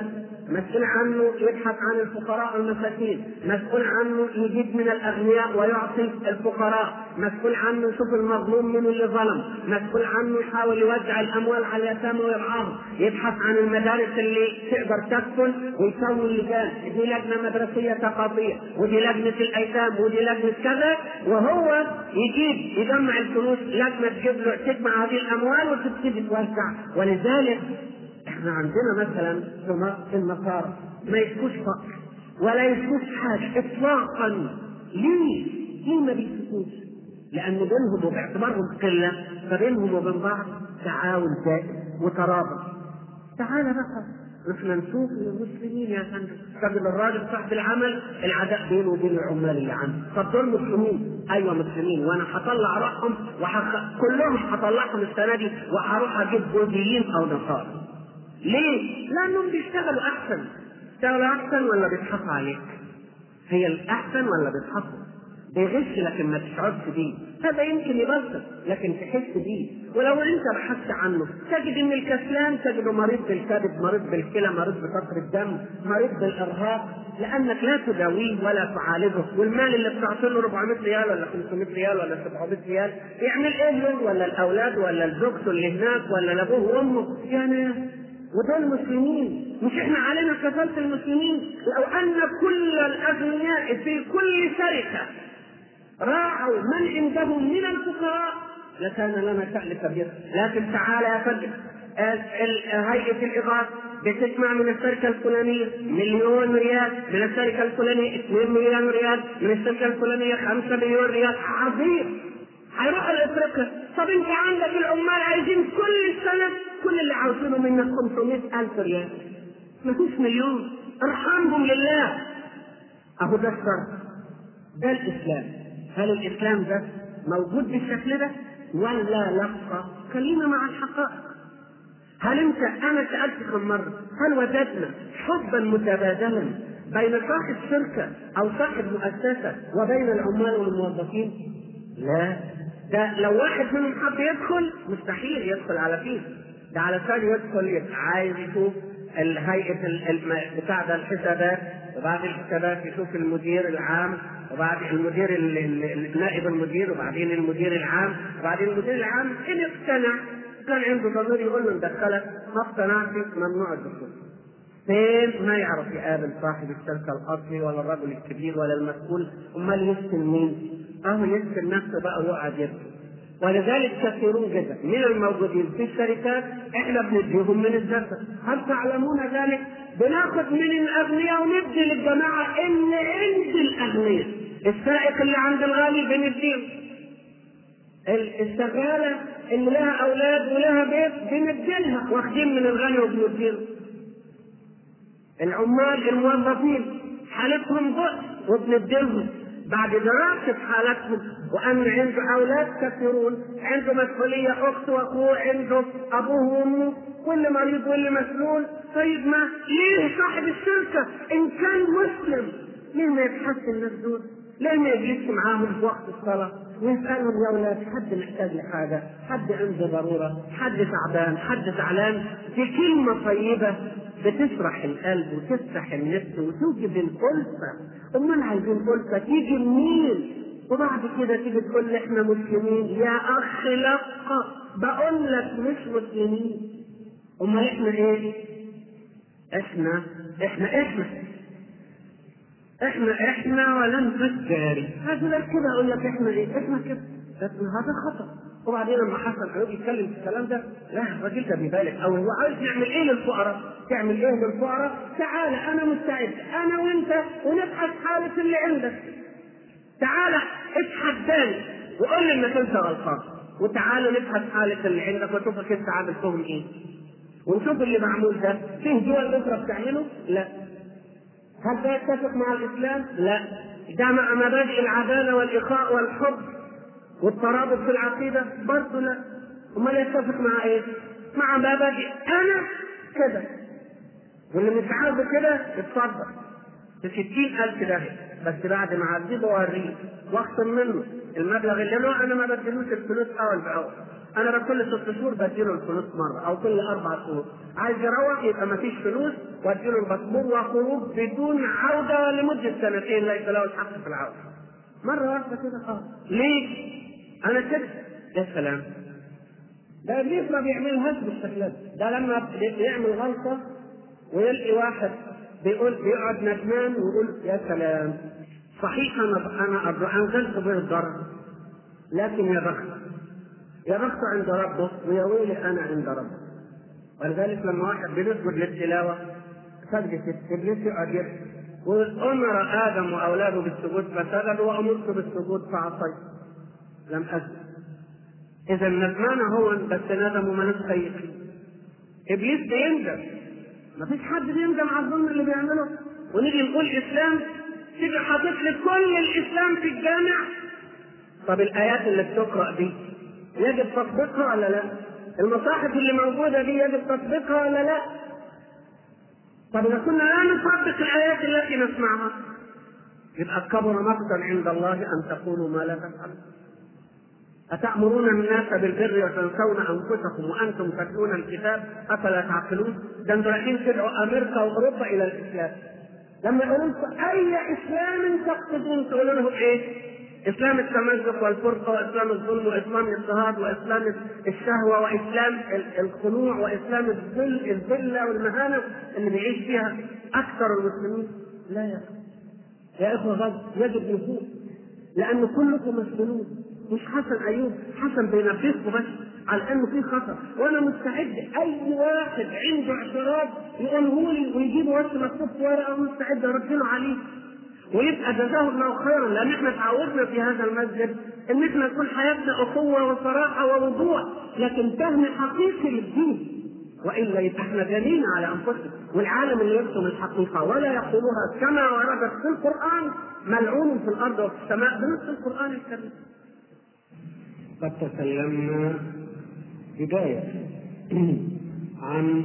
مسؤول عنه يبحث عن الفقراء والمساكين مسؤول عنه يجيب من الاغنياء ويعطي الفقراء مسؤول عنه يشوف المظلوم من اللي ظلم مسؤول عنه يحاول يوزع الاموال على اليتامى ويرعاهم يبحث عن المدارس اللي تقدر تسكن ويسوي لجان دي لجنه مدرسيه ثقافيه ودي لجنه الايتام ودي لجنه كذا وهو يجيب يجمع الفلوس لجنه تجيب له تجمع هذه الاموال وتبتدي توزع ولذلك احنا عندنا مثلا في مصر النصارى ما يشكوش فقر ولا يشكوش حاجه اطلاقا ليه؟ ليه ما بيشكوش؟ لان بينهم وباعتبارهم قله فبينهم وبين بعض تعاون دائم وترابط تعال بقى احنا نشوف المسلمين يا فندم طب الراجل صاحب العمل العداء بينه وبين العمال اللي عنده طب دول مسلمين ايوه مسلمين وانا هطلع رقم وحخ... كلهم هطلعهم السنه دي وهروح اجيب بوذيين او نصارى ليه؟ لانهم بيشتغلوا احسن بيشتغلوا احسن ولا بيضحكوا عليك؟ هي الاحسن ولا بيضحكوا؟ بيغش لكن ما تشعرش بيه هذا يمكن يبسط لكن تحس بيه ولو انت بحثت عنه تجد ان الكسلان تجده مريض بالكبد مريض بالكلى مريض بفقر الدم مريض بالارهاق لانك لا تداويه ولا تعالجه والمال اللي بتعطي له 400 ريال ولا 500 ريال ولا 700 ريال يعمل ايه له ولا الاولاد ولا زوجته اللي هناك ولا لابوه وامه يعني ودول مسلمين مش احنا علينا كفالة المسلمين لو ان كل الاغنياء في كل شركة راعوا من عندهم من الفقراء لكان لنا شأن كبير لكن تعالى يا فندم هيئة الإغاثة بتسمع من الشركة الفلانية مليون ريال من الشركة الفلانية 2 مليون ريال من الشركة الفلانية 5 مليون ريال عظيم هيروحوا لافريقيا طب انت عندك العمال عايزين كل سنة كل اللي عاوزينه منك 500 ألف ريال مفيش مليون ارحمهم لله اهو ده الشر ده الاسلام هل الاسلام ده موجود بالشكل ده ولا لا خلينا مع الحقائق هل انت انا سالت كم مره هل وجدنا حبا متبادلا بين صاحب شركه او صاحب مؤسسه وبين العمال والموظفين؟ لا ده لو واحد منهم حب يدخل مستحيل يدخل على فيه ده علشان يدخل يبقى عايز يشوف الهيئه بتاع ده الحسابات وبعد الحسابات يشوف المدير العام وبعد المدير نائب المدير وبعدين المدير العام وبعدين المدير العام ان اقتنع كان عنده ضمير يقول له ندخلك ما اقتنعتش ممنوع الدخول فين ما يعرف يقابل صاحب الشركه الاصلي ولا الرجل الكبير ولا المسؤول امال يسكن مين؟ اهو يسكن نفسه بقى ويقعد يبكي ولذلك كثيرون جدا من الموجودين في الشركات احنا بنديهم من الزكاه هل تعلمون ذلك؟ بناخد من الاغنياء وندي للجماعه اللي عند الاغنياء السائق اللي عند الغالي بنديه الشغاله اللي لها اولاد ولها بيت بنديلها واخدين من الغني وبنديله العمال الموظفين حالتهم ضعف وبنديلهم بعد دراسة حالتهم وأن عنده أولاد كثيرون عنده مسؤولية أخت وأخوه عنده أبوه وأمه واللي مريض واللي مسلول طيب ما ليه صاحب الشركة إن كان مسلم ليه ما يبحث الناس دول؟ ليه ما يجلسش معاهم في وقت الصلاة ويسألهم يا أولاد حد محتاج لحاجة، حد عنده ضرورة، حد تعبان، حد زعلان، دي كلمة طيبة بتشرح القلب وتفتح النفس وتوجد الألفة، أمال عايزين ألفة تيجي منين؟ وبعد كده تيجي تقول لي احنا مسلمين، يا أخ لق بقول لك مش مسلمين. أمال احنا إيه؟ احنا احنا احنا احنا احنا ولن تجاري هذا كده اقول لك احنا ايه احنا كده لكن هذا خطا وبعدين لما حسن حبيب يتكلم في الكلام ده لا الراجل ده بيبالغ او هو عايز يعمل ايه للفقراء؟ تعمل ايه للفقراء؟ تعال انا مستعد انا وانت ونبحث حاله اللي عندك تعال اتحداني وقول لي انك انت غلطان وتعالوا نبحث حاله اللي عندك واشوفك انت عامل فيهم ايه ونشوف اللي معمول ده فيه دول اخرى بتعمله؟ لا هل ده يتفق مع الاسلام؟ لا. ده مع مبادئ العداله والاخاء والحب والترابط في العقيده؟ برضه لا. امال يتفق مع ايه؟ مع مبادئ انا كده. واللي مش عاوزه كده اتفضل. ب 60000 ده بس بعد ما اعذبه واوريه واخصم منه المبلغ اللي له انا ما بديلوش الفلوس اول باول. انا كل ست شهور بديله الفلوس مره او كل اربع شهور عايز يروح يبقى ما فيش فلوس واديله الباسبور وخروج بدون عوده لمده سنتين ليس له الحق في العوده. مره واحده كده خلاص. ليه؟ انا كده يا سلام. ده ابليس ما بيعملهاش بالشكل ده، ده لما بيعمل غلطه ويلقي واحد بيقول بيقعد ندمان ويقول يا سلام صحيح انا انا انزلت به الضرر لكن يا بخت يا بخت عند ربه ويا ويلي انا عند ربه ولذلك لما واحد بيسجد للتلاوه سجدة ابليس يقعد يبكي وامر ادم واولاده بالسجود فسجدوا وامرت بالسجود فعصيت لم اسجد اذا ندمان هو بس ندم ملوش خير ابليس بيندم مفيش حد بيندم على الظلم اللي بيعمله ونيجي نقول اسلام تيجي حاطط لي كل الاسلام في الجامع طب الايات اللي بتقرا دي يجب تطبيقها ولا لا؟ المصاحف اللي موجوده دي يجب تطبيقها ولا لا؟ طب اذا كنا لا نطبق الايات التي نسمعها يبقى كبر مقتا عند الله ان تقولوا ما لا تفعلون أتأمرون الناس بالبر وتنسون أنفسكم وأنتم تتلون الكتاب أفلا تعقلون؟ ده أنتم رايحين تدعوا أمريكا وأوروبا إلى الإسلام. لما يقولوا لكم أي إسلام تقصدون تقولوا لهم إيه؟ إسلام التمزق والفرقة وإسلام الظلم وإسلام الاضطهاد وإسلام الشهوة وإسلام الخنوع وإسلام الذل الذلة والمهانة اللي بيعيش فيها أكثر المسلمين لا يا يا إخوة غد يجب نفوق لأن كلكم مسلمون مش حسن ايوب حسن بينبهكم بس على انه في خطر وانا مستعد اي واحد عنده اعتراض يقوله لي ويجيب وش مكتوب في ورقه مستعد ارد له عليه ويبقى جزاه الله خيرا لان احنا تعودنا في هذا المسجد ان احنا نكون حياتنا اخوه وصراحه ووضوح لكن فهم حقيقي للدين والا يبقى احنا جنين على انفسنا والعالم اللي يرسم الحقيقه ولا يقولها كما وردت في القران ملعون في الارض وفي السماء بنص القران الكريم قد تكلمنا بداية عن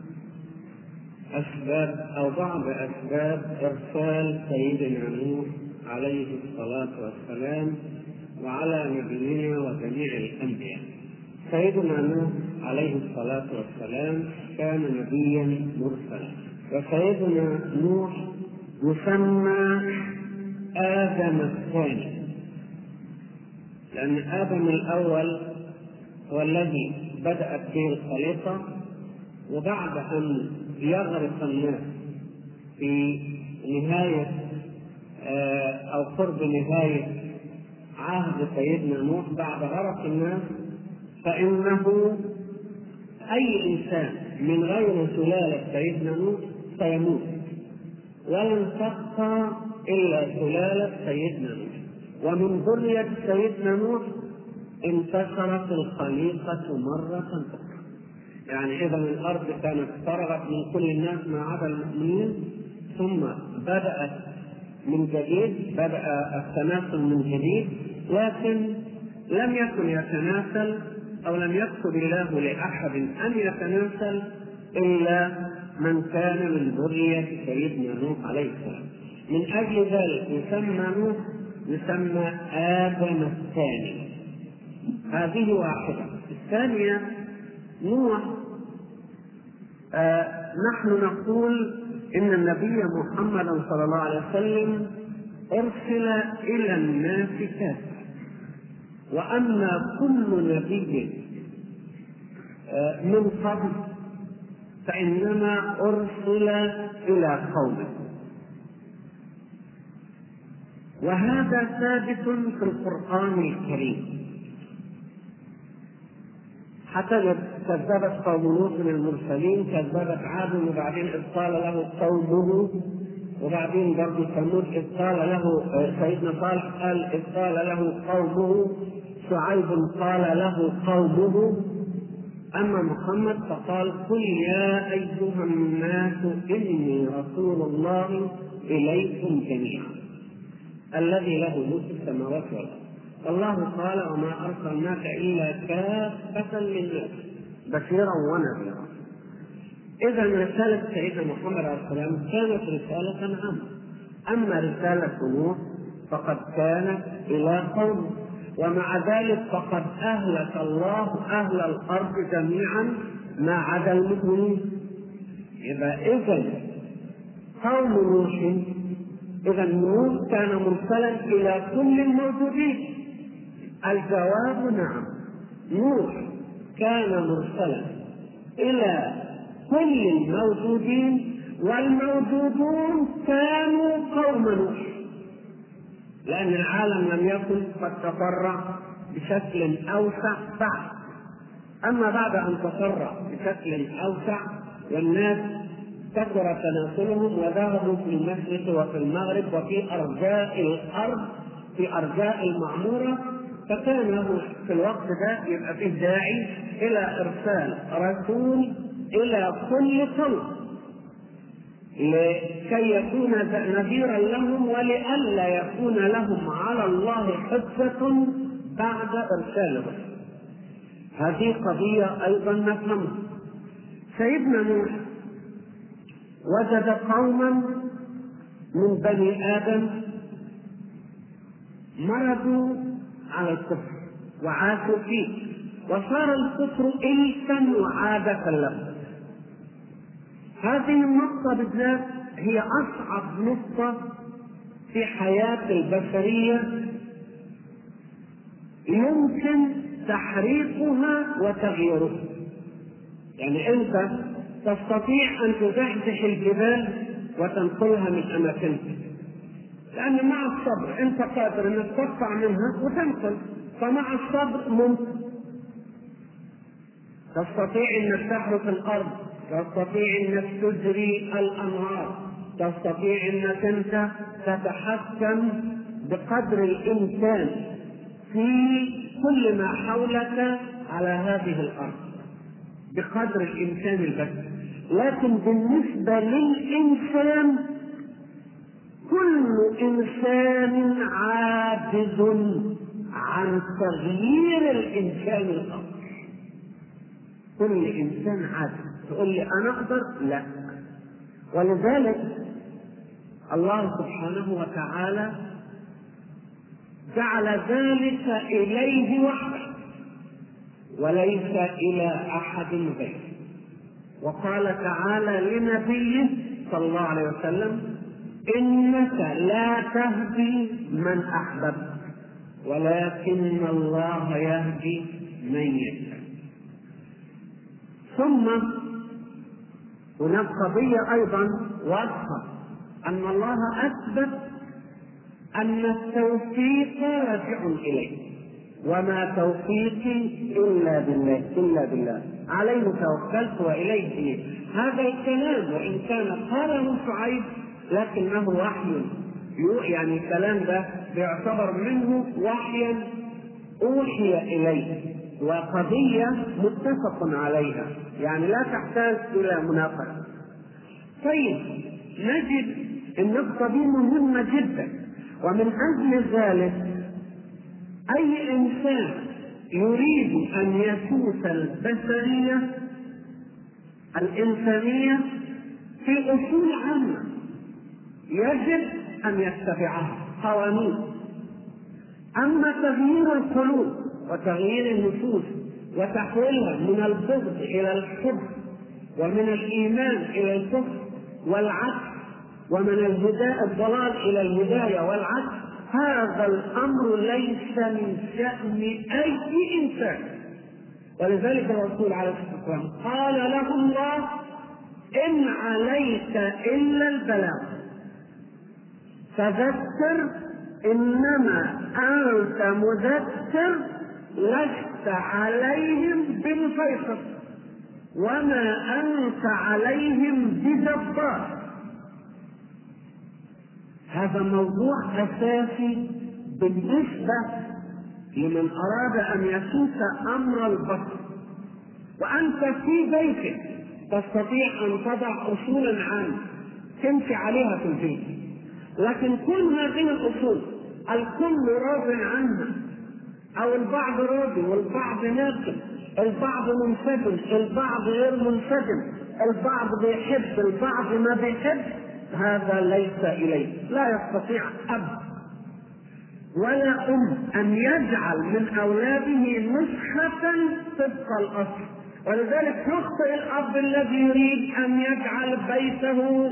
أسباب أو بعض أسباب إرسال سيدنا نوح عليه الصلاة والسلام وعلى نبينا وجميع الأنبياء. سيدنا نوح عليه الصلاة والسلام كان نبيا مرسلا وسيدنا نوح يسمى آدم الثاني لأن آدم الأول هو الذي بدأت به الخليقة وبعد أن يغرق الناس في نهاية أو قرب نهاية عهد سيدنا نوح بعد غرق الناس فإنه أي إنسان من غير سلالة سيدنا نوح سيموت ولن تبقى إلا سلالة سيدنا نوح ومن ذرية سيدنا نوح انتشرت الخليقة مرة أخرى. يعني إذا الأرض كانت فرغت من كل الناس ما عدا المؤمنين ثم بدأت من جديد بدأ التناسل من جديد لكن لم يكن يتناسل أو لم يكتب الله لأحد أن يتناسل إلا من كان من ذرية سيدنا نوح عليه السلام. من أجل ذلك يسمى نوح يسمى آدم الثاني هذه واحدة الثانية نوح آه نحن نقول إن النبي محمد صلى الله عليه وسلم أرسل إلى الناس كافة وأما كل نبي آه من قبل فإنما أرسل إلى قومه وهذا ثابت في القرآن الكريم حتى كذبت قوم لوط المرسلين كذبت عاد وبعدين إذ قال له قومه وبعدين برضه ثمود إذ قال له سيدنا صالح قال إذ قال له قومه شعيب قال له قومه أما محمد فقال قل يا أيها الناس إني رسول الله إليكم جميعا الذي له ملك السماوات والارض الله قال وما ارسلناك الا كافه للناس بشيرا ونذيرا اذا رساله سيدنا محمد عليه السلام كانت رساله عامه اما رساله نوح فقد كانت الى قوم ومع ذلك فقد اهلك الله اهل الارض جميعا ما عدا المؤمنين اذا اذا قوم نوح إذا نوح كان مرسلا إلى كل الموجودين الجواب نعم نوح كان مرسلا إلى كل الموجودين والموجودون كانوا قوم نوح لأن العالم لم يكن قد تفرع بشكل أوسع بعد أما بعد أن تفرع بشكل أوسع والناس كثر تناسلهم وذهبوا في المشرق وفي المغرب وفي أرجاء الأرض في أرجاء المعمورة فكان في الوقت ده يبقى فيه داعي إلى إرسال رسول إلى كل قوم لكي يكون نذيرا لهم ولئلا يكون لهم على الله حجة بعد إرسال الرسول هذه قضية أيضا نفهمها سيدنا نوح وجد قوما من بني آدم مرضوا على الكفر وعاشوا فيه وصار الكفر إلفا وعادة لهم هذه النقطة بالذات هي أصعب نقطة في حياة البشرية يمكن تحريقها وتغييرها يعني أنت تستطيع أن تزحزح الجبال وتنقلها من أماكنها لأن مع الصبر أنت قادر أنك تقطع منها وتنقل فمع الصبر ممكن تستطيع أنك تحرث الأرض تستطيع أنك تجري الأنهار تستطيع أنك أنت تتحكم بقدر الإمكان في كل ما حولك على هذه الأرض بقدر الإمكان البشري لكن بالنسبة للإنسان كل إنسان عاجز عن تغيير الإنسان الآخر كل إنسان عاجز تقول لي أنا أقدر؟ لا ولذلك الله سبحانه وتعالى جعل ذلك إليه وحده وليس إلى أحد غيره وقال تعالى لنبيه صلى الله عليه وسلم إنك لا تهدي من أحببت ولكن الله يهدي من يشاء ثم هناك قضية أيضا واضحة أن الله أثبت أن التوفيق راجع إليه وما توفيقي إلا بالله إلا بالله عليه توكلت وإليه إيه. هذا الكلام وإن كان قاله شعيب لكنه وحي يعني الكلام ده بيعتبر منه وحيا أوحي إليه وقضية متفق عليها يعني لا تحتاج إلى مناقشة طيب نجد النقطة دي مهمة جدا ومن أجل ذلك أي إنسان يريد أن يسوس البشرية الإنسانية في أصول عامة يجب أن يتبعها قوانين أما تغيير القلوب وتغيير النفوس وتحويلها من البغض إلى الحب ومن الإيمان إلى الكفر والعكس ومن الهداء الضلال إلى الهداية والعكس هذا الأمر ليس من شأن أي إنسان ولذلك الرسول عليه الصلاة والسلام قال له الله إن عليك إلا البلاغ فذكر إنما أنت مذكر لست عليهم بمسيطر وما أنت عليهم بجبار هذا موضوع أساسي بالنسبة لمن أراد أن يسوس أمر البشر وأنت في بيتك تستطيع أن تضع أصولا عامة تمشي عليها في البيت لكن كل هذه الأصول الكل راض عنها أو البعض راضي والبعض ناقم البعض منسجم البعض غير منسجم البعض بيحب البعض ما بيحب هذا ليس إليه لا يستطيع أب ولا أم أن يجعل من أولاده نسخة طبق الأصل ولذلك يخطئ الأب الذي يريد أن يجعل بيته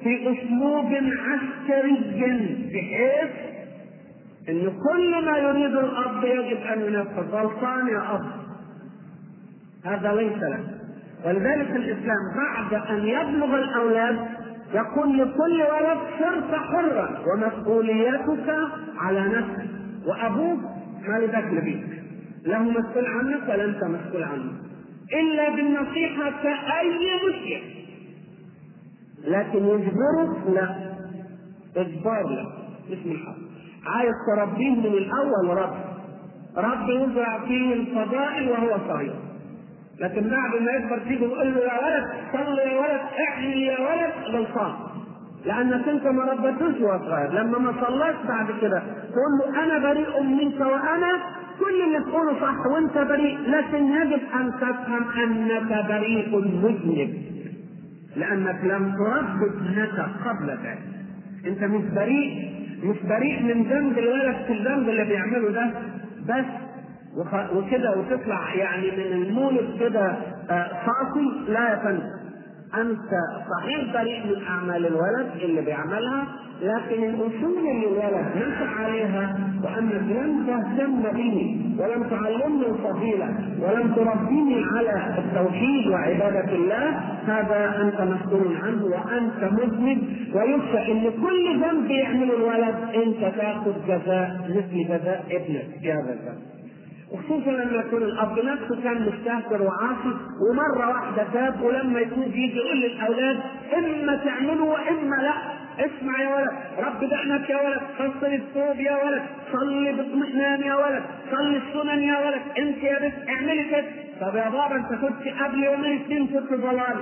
في اسلوب عسكري بحيث ان كل ما يريد الاب يجب ان ينفذ غلطان يا اب هذا ليس له ولذلك الاسلام بعد ان يبلغ الاولاد يقول لكل ولد صرت حرا ومسؤوليتك على نفسك وابوك ما له دخل بيك له مسؤول عنك ولا انت مسؤول عنه الا بالنصيحه كاي مسلم لكن يجبرك لا اجبار لا اسم الحق عايز تربيه من الاول رب رب يزرع فيه الفضائل وهو صغير لكن بعد ما يكبر تيجي تقول له يا ولد صل يا ولد اعمل يا ولد غلطان لانك انت ما ربيتوش وهو صغير لما ما صلاش بعد كده تقول له انا بريء منك وانا كل اللي تقوله صح وانت بريء لكن يجب ان تفهم انك بريء مذنب لانك لم تربي ابنك قبل ذلك انت مش بريء مش بريء من ذنب الولد في الذنب اللي بيعمله ده بس وكده وتطلع يعني من المولد كده صافي لا يا فندم انت صحيح بريء من اعمال الولد اللي بيعملها لكن الاصول اللي الولد ينصح عليها وانك لم تهتم به ولم تعلمني الفضيله ولم تربيني على التوحيد وعباده الله هذا انت مسؤول عنه وانت مذنب ويخشى ان كل ذنب يعمله الولد انت تاخذ جزاء مثل جزاء ابنك في هذا الذنب وخصوصا لما يكون الاب نفسه كان مستهتر وعاصي ومره واحده تاب ولما يكون يجي يقول للاولاد اما تعملوا واما لا اسمع يا ولد رب دقنك يا ولد صلي الثوب يا ولد صلي باطمئنان يا ولد صلي السنن يا ولد انت يا بنت اعملي كده طب يا بابا انت كنت قبل يومين اثنين كنت ضلال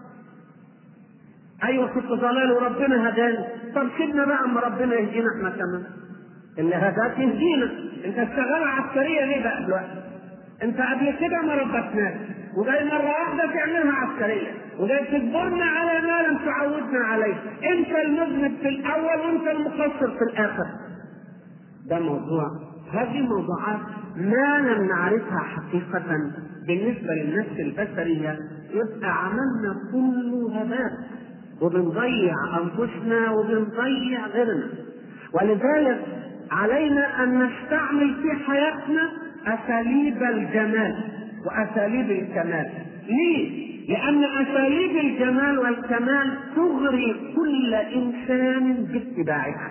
ايوه كنت ضلال وربنا هداني طب سيبنا بقى اما ربنا يهدينا احنا كمان اللي هداك يهدينا انت اشتغل عسكريه ليه بقى دلوقتي؟ انت قبل كده ما ربطناش وجاي مره واحده تعملها عسكريه وجاي تجبرنا على ما لم تعودنا عليه انت المذنب في الاول وانت المقصر في الاخر ده موضوع هذه موضوعات ما لم نعرفها حقيقة بالنسبة للنفس البشرية يبقى عملنا كله هباء وبنضيع أنفسنا وبنضيع غيرنا ولذلك علينا ان نستعمل في حياتنا اساليب الجمال واساليب الكمال ليه لان اساليب الجمال والكمال تغري كل انسان باتباعها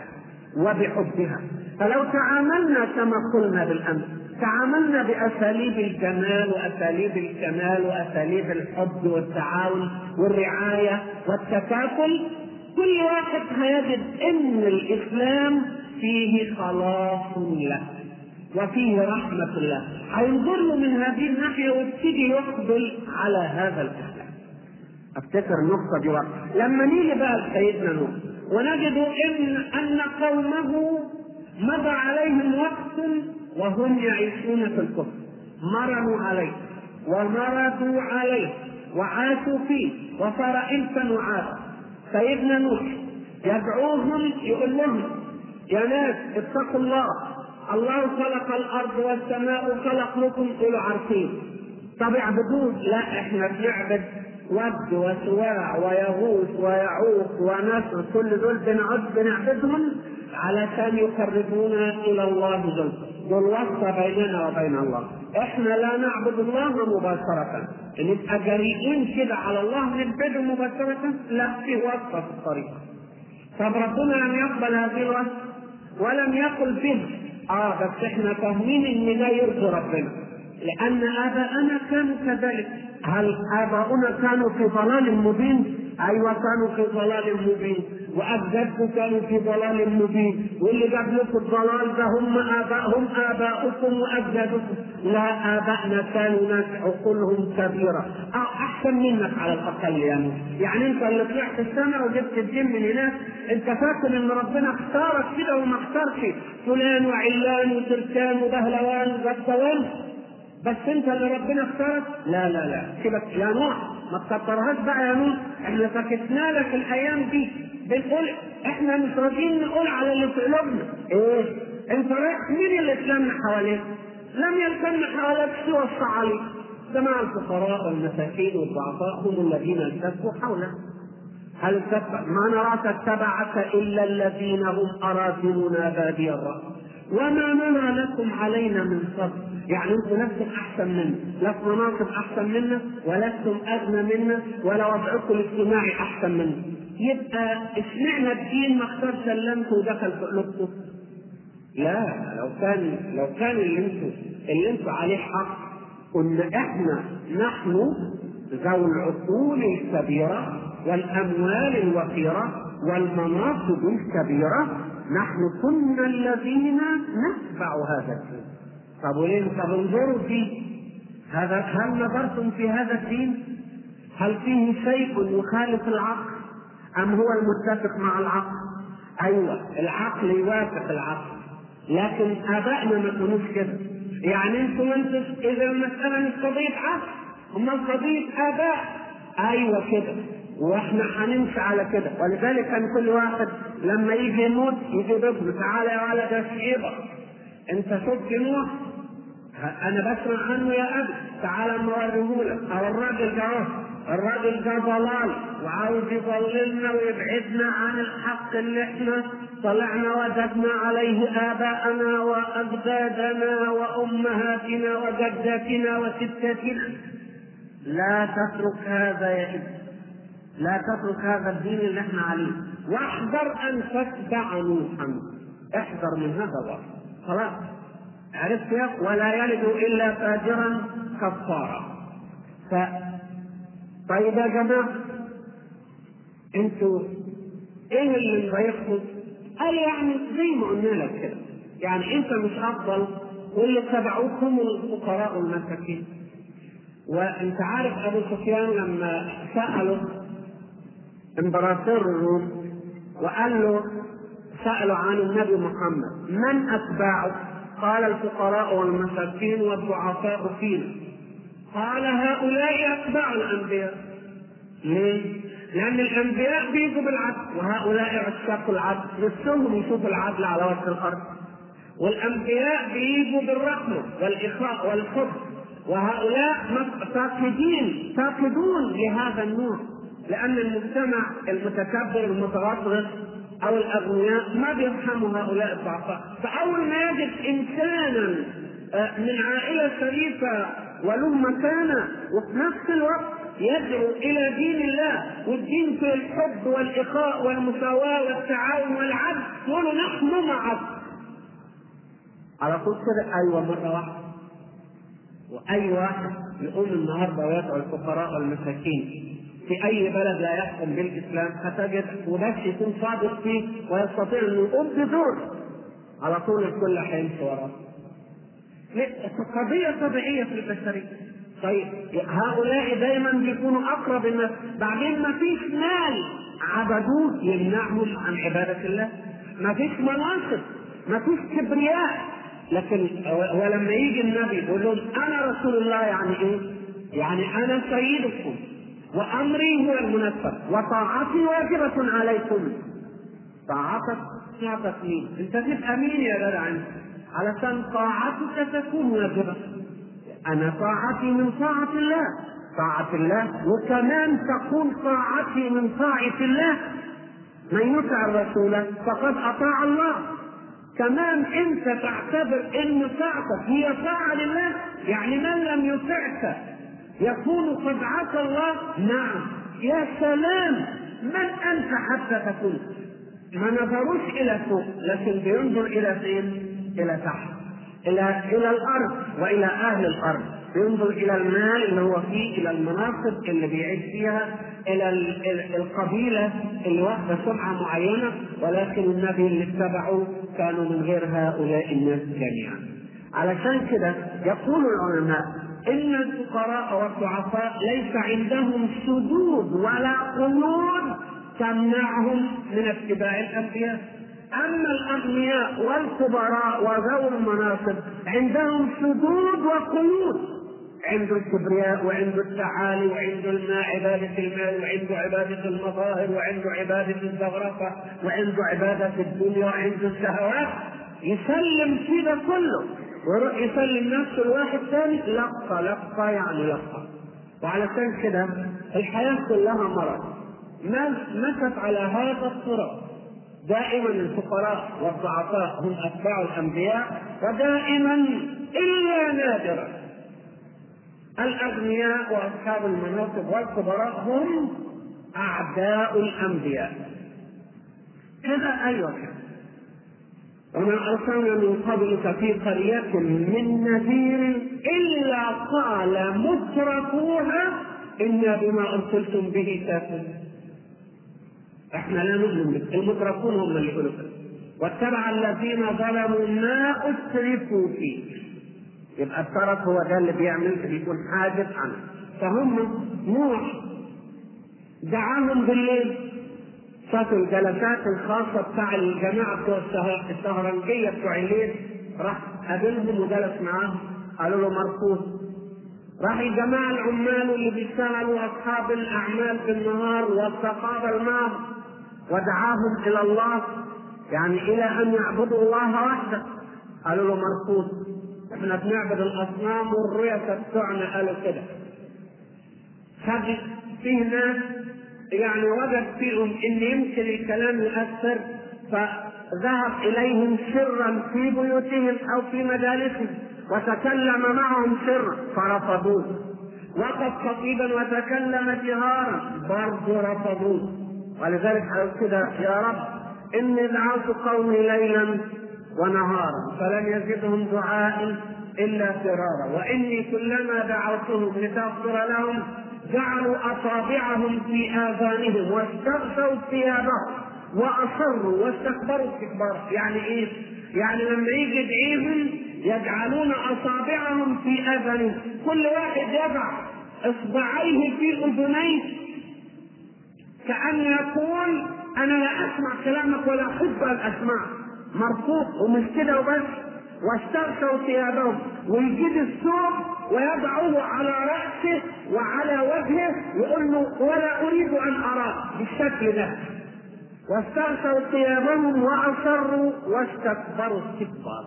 وبحبها فلو تعاملنا كما قلنا بالامس تعاملنا باساليب الجمال واساليب الكمال واساليب الحب والتعاون والرعايه والتكافل كل واحد هيجد ان الاسلام فيه خلاص له وفيه رحمة له هينظر له من هذه الناحية ويبتدي يقبل على هذا الإسلام افتكر النقطة دي وقت لما نيجي بقى لسيدنا نوح ونجد ان ان قومه مضى عليهم وقت وهم يعيشون في الكفر مرضوا عليه ومرضوا عليه وعاشوا فيه وصار انسا وعاد سيدنا نوح يدعوهم يقول لهم يا ناس اتقوا الله الله خلق الارض والسماء وخلق لكم كل عارفين طب اعبدوه لا احنا بنعبد ود وسواع ويغوث ويعوق ونسر كل دول بنعد بنعبدهم علشان يقربونا الى الله زلفى دول وصفه بيننا وبين الله احنا لا نعبد الله مباشرة نبقى جريئين كده على الله نعبده مباشرة لا في وصفة في الطريق طب ربنا لم يقبل هذه الوصفة ولم يقل به اه بس احنا فاهمين ان ده يرضي ربنا لان اباءنا كانوا كذلك هل اباؤنا كانوا في ضلال مبين ايوه كانوا في ضلال مبين واجدادكم كانوا في ضلال مبين واللي جاب لكم الضلال ده هم اباء هم اباؤكم واجدادكم لا ابائنا كانوا ناس عقولهم كبيره أو احسن منك على الاقل يعني يعني انت اللي طلعت السماء وجبت الدين من هناك انت فاكر ان ربنا اختارك كده وما اختارش فلان وعلان وتركان وبهلوان وغسوان بس انت اللي ربنا اختارك لا لا لا سيبك يا نوح ما تكترهاش بقى يا نوح احنا سكتنا لك الايام دي بنقول احنا مش راضيين نقول على اللي في قلوبنا ايه انت رايح مين اللي اتلم حواليك لم يلتم حواليك سوى الصعاليك جماعة الفقراء والمساكين والضعفاء هم الذين التفوا حولك هل اتبع ما نراك اتبعك الا الذين هم اراذلنا بادي الراي وما نرى لكم علينا من فضل يعني انتم لستم احسن منا لا في مناصب احسن منا ولستم ادنى منا ولا وضعكم الاجتماعي احسن منا يبقى اشمعنا الدين ما اختار سلمته ودخل في قلوبكم لا لو كان لو كان اللي انتوا اللي انتوا عليه حق كنا احنا نحن ذوي العقول الكبيره والاموال الوفيره والمناصب الكبيره نحن كنا الذين نتبع هذا الدين طب وليه طب انظروا فيه هذا هل نظرتم في هذا الدين؟ هل فيه شيء يخالف العقل؟ أم هو المتفق مع العقل؟ أيوه العقل يوافق العقل لكن آبائنا ما كانوش كده يعني انتم انتم إذا المسألة مش قضية عقل أمال قضية آباء أيوه كده واحنا هنمشي على كده ولذلك كان كل واحد لما يجي يموت يجي ابنه تعالى يا ولد يا شيبه انت شفت نوح انا بسمع عنه يا ابي تعال اما اوريهولك او الراجل ده اهو الراجل ده ضلال وعاوز يضللنا ويبعدنا عن الحق اللي احنا طلعنا وجدنا عليه اباءنا واجدادنا وامهاتنا وجداتنا وستاتنا لا تترك هذا يا ابني لا تترك هذا الدين اللي احنا عليه واحذر ان تتبع نوحا احذر من هذا الوقت خلاص عرفت يا ولا يلد الا فاجرا كفارا ف طيب يا جماعه انتوا ايه اللي مضايقكم؟ قال يعني زي ما قلنا لك كده يعني انت مش افضل واللي اتبعوك هم الفقراء والمساكين وانت عارف ابو سفيان لما سالوا امبراطور الروم وقال له سالوا عن النبي محمد من اتباعه؟ قال الفقراء والمساكين والضعفاء فينا قال هؤلاء اتباع الانبياء ليه؟ لأن الأنبياء بيجوا بالعدل وهؤلاء عشاق العدل نفسهم يشوفوا العدل على وجه الأرض والأنبياء بيجوا بالرحمة والإخاء والحب وهؤلاء فاقدين فاقدون لهذا النور لأن المجتمع المتكبر المتغطرس أو الأغنياء ما بيرحموا هؤلاء الضعفاء فأول ما يجد إنسانا من عائلة شريفة وله مكانة وفي نفس الوقت يدعو إلى دين الله والدين في الحب والإخاء والمساواة والتعاون والعدل يقولوا نحن معك على طول كده أيوة مرة واحدة واي واحد يقوم النهارده ويدعو الفقراء والمساكين في اي بلد لا يحكم بالاسلام هتجد وناس يكون صادق فيه ويستطيع انه يقوم بدور على طول الكل هيمشي وراه. قضية طبيعية في البشرية. طيب هؤلاء دايما بيكونوا اقرب الناس، بعدين ما فيش مال عبدوه يمنعهم عن عبادة الله. ما فيش مناصب، ما فيش كبرياء، لكن ولما يجي النبي يقول لهم انا رسول الله يعني ايه؟ يعني انا سيدكم وامري هو المنفذ وطاعتي واجبة عليكم. طاعتك طاعتك مين؟ انت تبقى مين يا جدع انت؟ علشان طاعتك تكون واجبة. انا طاعتي من طاعة الله. طاعة الله وكمان تكون طاعتي من طاعة الله. من يطع الرسول فقد اطاع الله. كمان انت تعتبر ان طاعتك هي طاعه لله يعني من لم يطعك يكون قد عصى الله نعم يا سلام من انت حتى تكون ما نظروش الى فوق لكن بينظر الى فين الى تحت الى الى الارض والى اهل الارض ينظر الى المال اللي هو فيه الى المناصب اللي بيعيش فيها الى القبيله اللي واخده سمعه معينه ولكن النبي اللي اتبعوا كانوا من غير هؤلاء الناس جميعا. علشان كده يقول العلماء ان الفقراء والضعفاء ليس عندهم سدود ولا قيود تمنعهم من اتباع الانبياء. اما الاغنياء والكبراء وذوي المناصب عندهم سدود وقيود عنده الكبرياء وعنده التعالي وعنده الماء عبادة المال وعنده عبادة المظاهر وعنده عبادة الزغرفة وعنده عبادة الدنيا وعنده الشهوات يسلم كده كله ويروح يسلم نفسه لواحد ثاني لقى لقى يعني لقى وعلشان كده الحياة كلها مرض مشت على هذا الصراط دائما الفقراء والضعفاء هم اتباع الانبياء ودائما الا نادرا الاغنياء واصحاب المناصب والكبراء هم اعداء الانبياء كذا ايوه كذا وما ارسلنا من قبلك في قريه من نذير الا قال مترفوها انا بما ارسلتم به كافرون احنا لا نؤمن به المترفون هم اللي يقولوا كده واتبع الذين ظلموا ما اترفوا فيه يبقى الترف هو ده اللي بيعمل بيكون حاجز عنه فهم نوح دعاهم بالليل شافوا الجلسات الخاصة بتاع الجماعة بتوع السهرنجية بتوع الليل راح قابلهم وجلس معاهم قالوا له مرفوض راح الجماعة العمال اللي بيشتغلوا أصحاب الأعمال بالنهار والثقافة النار ودعاهم إلى الله يعني إلى أن يعبدوا الله وحده قالوا له مرفوض احنا بنعبد الأصنام والرؤساء بتوعنا قالوا كده خد فيه ناس يعني وجد فيهم ان يمكن الكلام يؤثر فذهب اليهم سرا في بيوتهم او في مجالسهم وتكلم معهم سرا فرفضوه وقف خطيبا وتكلم جهارا برضه رفضوه ولذلك قال كده يا رب اني دعوت قومي ليلا ونهارا فلم يزدهم دعائي الا فرارا واني كلما دعوتهم لتغفر لهم جعلوا اصابعهم في اذانهم واستغشوا ثيابهم واصروا واستكبروا استكبارا يعني ايه؟ يعني لما يجي يدعيهم يجعلون اصابعهم في اذانهم كل واحد يضع اصبعيه في اذنيه كأن يقول أنا لا أسمع كلامك ولا أحب أن أسمع مرفوض ومش كده وبس واستغشوا ثيابهم ويجيب الثوب ويضعه على رأسه وعلى وجهه ويقول له ولا أريد أن أراه بالشكل ده واستغشوا ثيابهم وأصروا واستكبروا استكبارا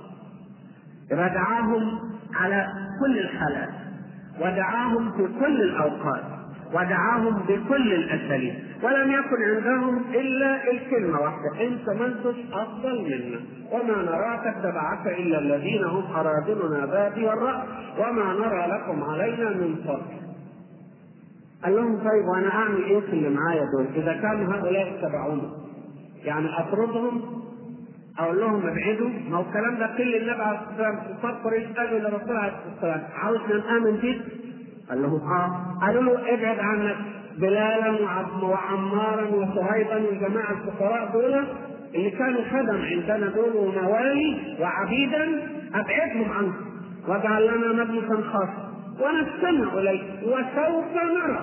دعاهم على كل الحالات ودعاهم في كل الأوقات ودعاهم بكل الاساليب ولم يكن عندهم الا الكلمه واحده انت ما انتش افضل منا وما نراك اتبعك الا الذين هم ارادلنا بادي الراي وما نرى لكم علينا من فضل قال لهم طيب وانا اعمل ايه في اللي معايا دول اذا كانوا هؤلاء اتبعوني يعني اطردهم اقول لهم ابعدوا ما هو الكلام ده كل النبي عليه الصلاه والسلام كفار قريش قالوا لرسول عليه الصلاه والسلام عاوزنا نامن بيك قال لهم اه قالوا له ابعد عنك بلالا وعمارا وصهيبا والجماعه الفقراء دول اللي كانوا خدم عندنا دول وموالي وعبيدا ابعدهم عنك واجعل لنا مجلسا خاصا ونستمع اليك وسوف نرى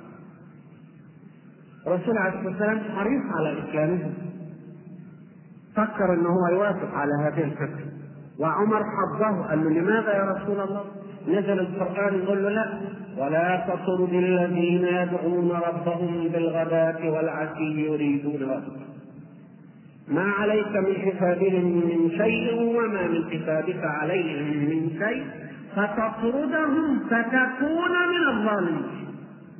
الرسول عليه الصلاه والسلام حريص على اسلامهم فكر ان هو يوافق على هذه الفكره وعمر حظه قال له لماذا يا رسول الله؟ نزل القرآن يقول له لا ولا تطرد الذين يدعون ربهم بالغداة والعشي يريدون وجهه ما عليك من حسابهم من شيء وما من حسابك عليهم من شيء فتطردهم فتكون من الظالمين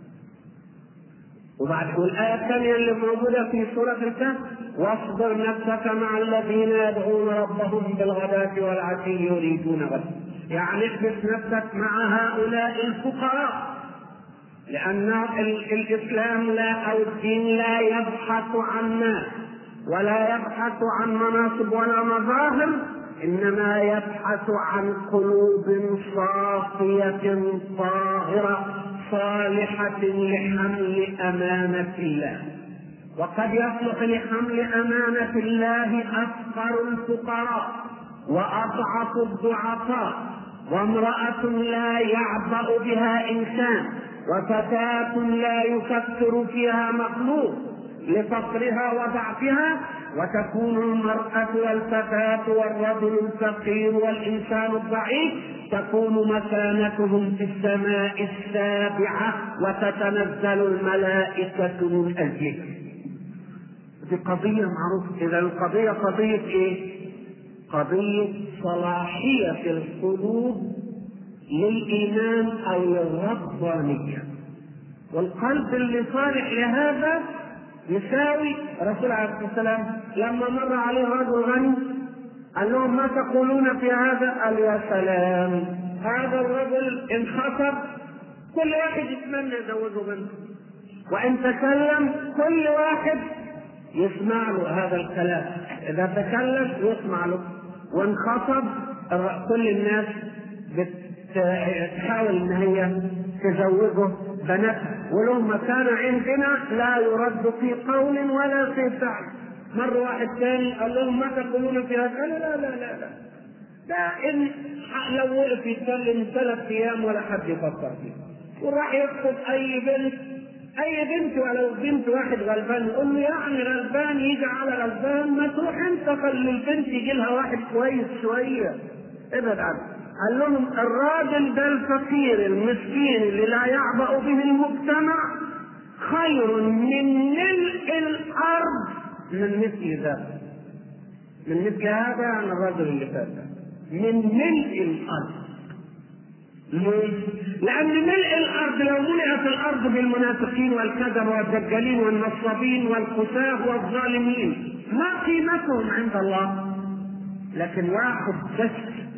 وبعد والآية الثانية اللي موجودة في سورة الكهف واصبر نفسك مع الذين يدعون ربهم بالغداة والعشي يريدون وجهه يعني احبس نفسك مع هؤلاء الفقراء لأن الإسلام لا أو الدين لا يبحث عن ناس ولا يبحث عن مناصب ولا مظاهر إنما يبحث عن قلوب صافية طاهرة صالحة لحمل أمانة الله وقد يصلح لحمل أمانة الله أفقر الفقراء وأضعف الضعفاء وامرأة لا يعبأ بها إنسان وفتاة لا يفكر فيها مخلوق لفقرها وضعفها وتكون المرأة والفتاة والرجل الفقير والإنسان الضعيف تكون مكانتهم في السماء السابعة وتتنزل الملائكة من أجلهم دي قضية معروفة إذا القضية قضية إيه؟ قضية صلاحية القلوب للإيمان أو للربانية والقلب اللي صالح لهذا يساوي الرسول عليه الصلاه والسلام لما مر عليه رجل غني قال لهم ما تقولون في هذا؟ قال يا سلام هذا الرجل انخسر كل واحد يتمنى يزوجه بنته وان تكلم كل واحد يسمع له هذا الكلام اذا تكلم يسمع له وان خطب كل الناس بتحاول ان هي تزوجه بناتها ولو ما كان عندنا لا يرد في قول ولا في فعل مر واحد ثاني قال لهم ما تقولون في هذا قال لا لا لا لا ده ان لو وقف يتكلم ثلاث ايام ولا حد يفكر فيه وراح يخطب اي بنت اي بنت ولو بنت واحد غلبان يقول له يعني غلبان يجي على غلبان ما تروح انت خلي البنت يجي لها واحد كويس شويه ابعد عنه قال لهم الراجل ده الفقير المسكين اللي لا يعبأ به المجتمع خير من ملء الارض من مثل ذا من مثل هذا عن الرجل اللي فات من ملء الارض ليه؟ لأن ملء الأرض لو ملئت الأرض بالمنافقين والكذب والدجالين والنصابين والقساة والظالمين ما قيمتهم عند الله؟ لكن واحد بس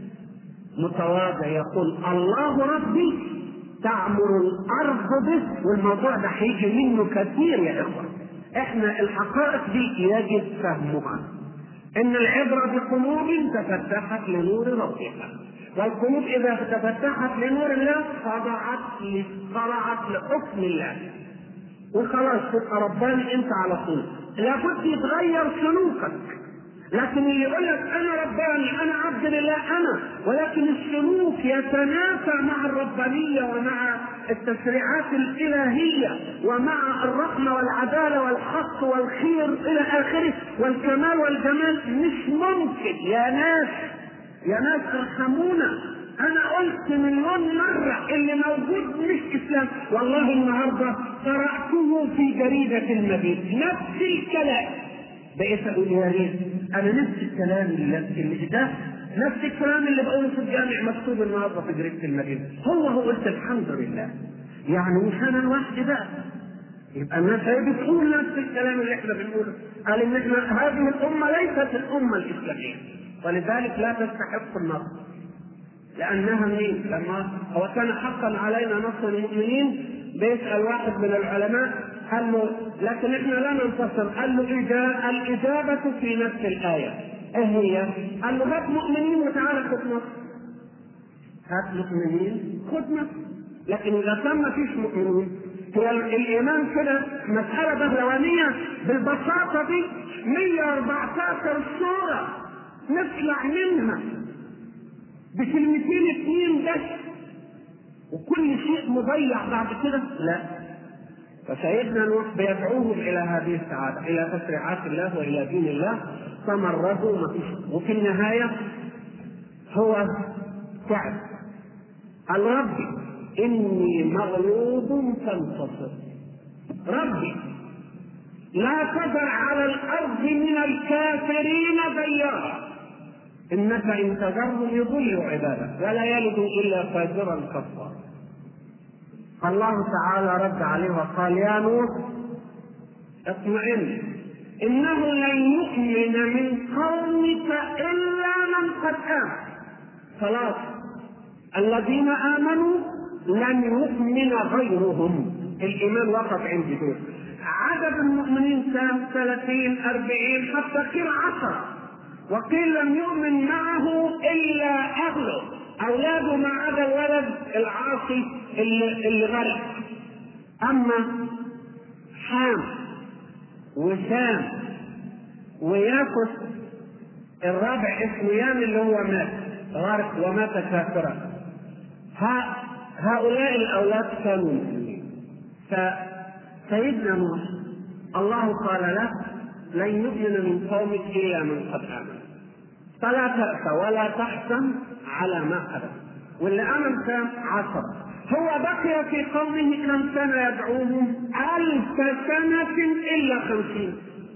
متواضع يقول الله ربي تعمر الأرض به والموضوع ده هيجي منه كثير يا إخوة إحنا الحقائق دي يجب فهمها إن العبرة بقلوب تفتحت لنور ربها والقلوب اذا تفتحت لنور الله خضعت خضعت لحكم الله وخلاص تبقى رباني انت على طول لابد يتغير سلوكك لكن اللي يقول لك انا رباني انا عبد لله انا ولكن السلوك يتنافى مع الربانيه ومع التشريعات الالهيه ومع الرحمه والعداله والحق والخير الى اخره والكمال والجمال مش ممكن يا ناس يا ناس ارحمونا انا قلت مليون مرة اللي موجود مش اسلام والله النهاردة قرأته في جريدة المدينة نفس الكلام بقيت اقول يا ريت انا نفس الكلام اللي, اللي ده نفس الكلام اللي بقوله في الجامع مكتوب النهارده في جريدة المدينة هو هو قلت الحمد لله يعني مش انا لوحدي بقى يبقى الناس هي بتقول نفس الكلام اللي احنا بنقوله قال ان احنا هذه الامه ليست الامه الاسلاميه ولذلك لا تستحق النصر لانها مين؟ لما هو كان حقا علينا نصر المؤمنين بيسال واحد من العلماء قال له لكن احنا لا ننتصر قال له إجا... الاجابه في نفس الايه ايه هي؟ قال له هات مؤمنين وتعالى خد نصر هات مؤمنين خد نصر لكن اذا كان ما فيش مؤمنين هي الايمان كده مساله بهلوانيه بالبساطه دي 114 سوره نطلع منها بكلمتين اتنين بس وكل شيء مضيع بعد كده لا فسيدنا نوح بيدعوهم الى هذه السعاده الى تشريعات الله والى دين الله فمرضوا ما فيش وفي النهايه هو تعب قال ربي اني مغلوب فانتصر ربي لا تذر على الارض من الكافرين ديارا انك ان تذرهم يضلوا عبادك ولا يلدوا الا فاجرا كفارا فالله تعالى رد عليه وقال يا نوح اطمئن انه لن يؤمن من قومك الا من قد امن خلاص الذين امنوا لن يؤمن غيرهم الايمان وقف عند دول عدد المؤمنين كان 30 40 حتى قيل 10 وقيل لم يؤمن معه الا اهله اولاده ما عدا الولد العاصي اللي, اللي غرق اما حام وسام ويافس الرابع اسمه يام اللي هو مات غرق ومات كافرا هؤلاء الاولاد كانوا مسلمين فسيدنا نوح الله قال له لن يؤمن من قومك الا من قد امن فلا تأس ولا تحزن على ما حدث واللي امن كان عشرة هو بقي في قومه كم سنة يدعوهم ألف سنة إلا خمسين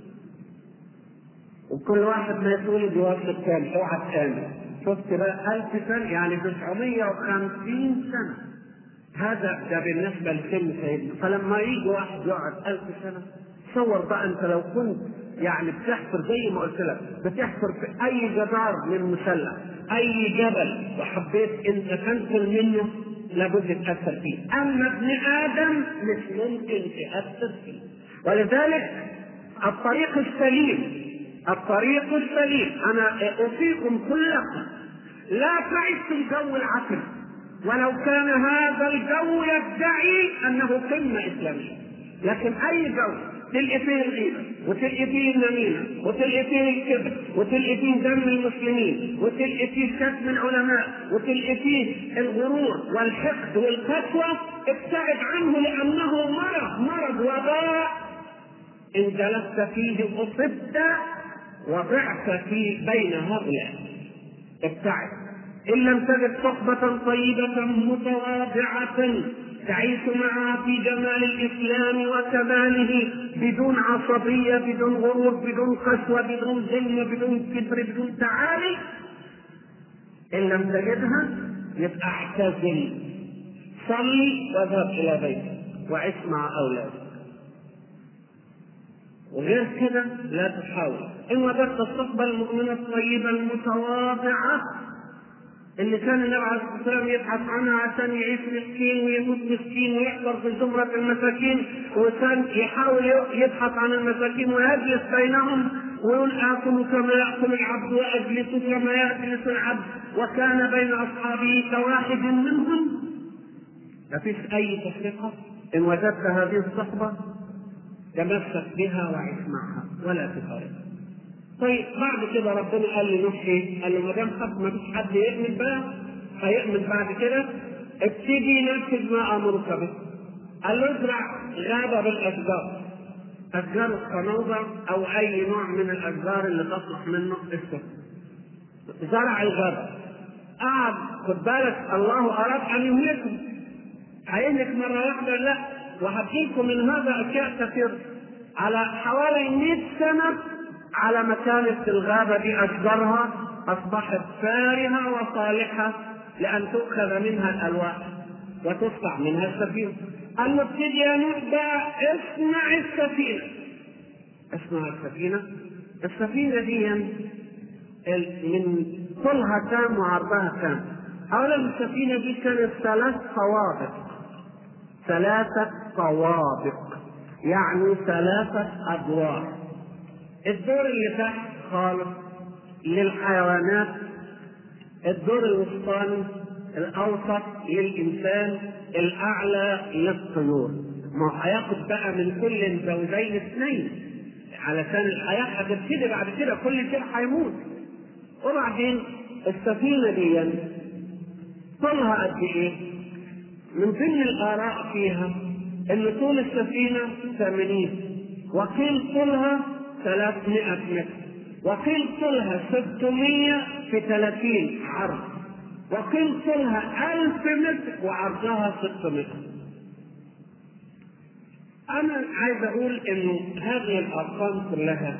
وكل واحد ما يتولد يوافق الثاني اوعى الثاني شفت بقى ألف سنة يعني 950 سنة هذا ده بالنسبة لسن سيدنا فلما يجي واحد يقعد ألف سنة تصور بقى انت لو كنت يعني بتحفر زي ما قلت لك بتحفر في اي جدار من مسلح اي جبل وحبيت انت تنقل منه لابد تاثر فيه اما ابن ادم مش ممكن تاثر فيه ولذلك الطريق السليم الطريق السليم انا اوصيكم كلكم لا تعيش جو العقل ولو كان هذا الجو يدعي انه قمه اسلاميه لكن اي جو تلقي فيه الغيبه وتلقي فيه النميمه وتلقي فيه الكبر وتلقي فيه دم المسلمين وتلقي فيه شتم العلماء وتلقي فيه الغرور والحقد والقسوه ابتعد عنه لانه مرض مرض وباء ان جلست فيه اصبت وضعت في بين هؤلاء ابتعد ان لم تجد صحبه طيبه متواضعه تعيش معها في جمال الاسلام وكماله بدون عصبيه بدون غرور بدون قسوه بدون ظلم بدون كبر بدون تعالي ان لم تجدها يبقى اعتزل صلي واذهب الى بيتك وعش مع اولادك وغير كده لا تحاول ان وجدت الصحبه المؤمنه الطيبه المتواضعه اللي كان النبي عليه الصلاه والسلام يبحث عنها عشان يعيش مسكين ويموت مسكين ويحضر في زمره المساكين وكان يحاول يبحث عن المساكين ويجلس بينهم ويقول اكل كما ياكل العبد واجلس كما يجلس العبد وكان بين اصحابه كواحد منهم ما فيش اي تفرقه ان وجدت هذه الصحبه تمسك بها وعيش معها ولا تفارقها طيب بعد كده ربنا قال لنوح ايه؟ قال له ما دام خد ما فيش حد يؤمن بقى هيؤمن بعد كده ابتدي نفذ ما امرك به. قال له ازرع غابه بالاشجار. اشجار الصنوبر او اي نوع من الاشجار اللي تصلح منه السكر. زرع الغابه. قعد خد بالك الله اراد ان يهلكم. هيهلك مره واحده لا وهديكم من هذا اشياء كثيره. على حوالي 100 سنه على ما كانت الغابة دي أشجارها أصبحت فارهة وصالحة لأن تؤخذ منها الألواح وتصنع منها السفينة. قال له ابتدي يا نوح بقى اصنع السفينة. اصنع السفينة. السفينة دي من طولها كام وعرضها كام؟ أولا السفينة دي كانت ثلاث طوابق. ثلاثة طوابق. يعني ثلاثة أدوار. الدور اللي تحت خالص للحيوانات الدور الوسطاني الاوسط للانسان الاعلى للطيور ما هو هياخد بقى من كل زوجين اثنين علشان الحياه هتبتدي بعد كده كل شيء هيموت وبعدين السفينه دي طولها قد ايه؟ من ضمن الاراء فيها ان طول السفينه 80 وقيل طولها 300 متر وقيل طولها 600 في 30 عرض وقيل طولها 1000 متر وعرضها 6 متر أنا عايز أقول إنه هذه الأرقام كلها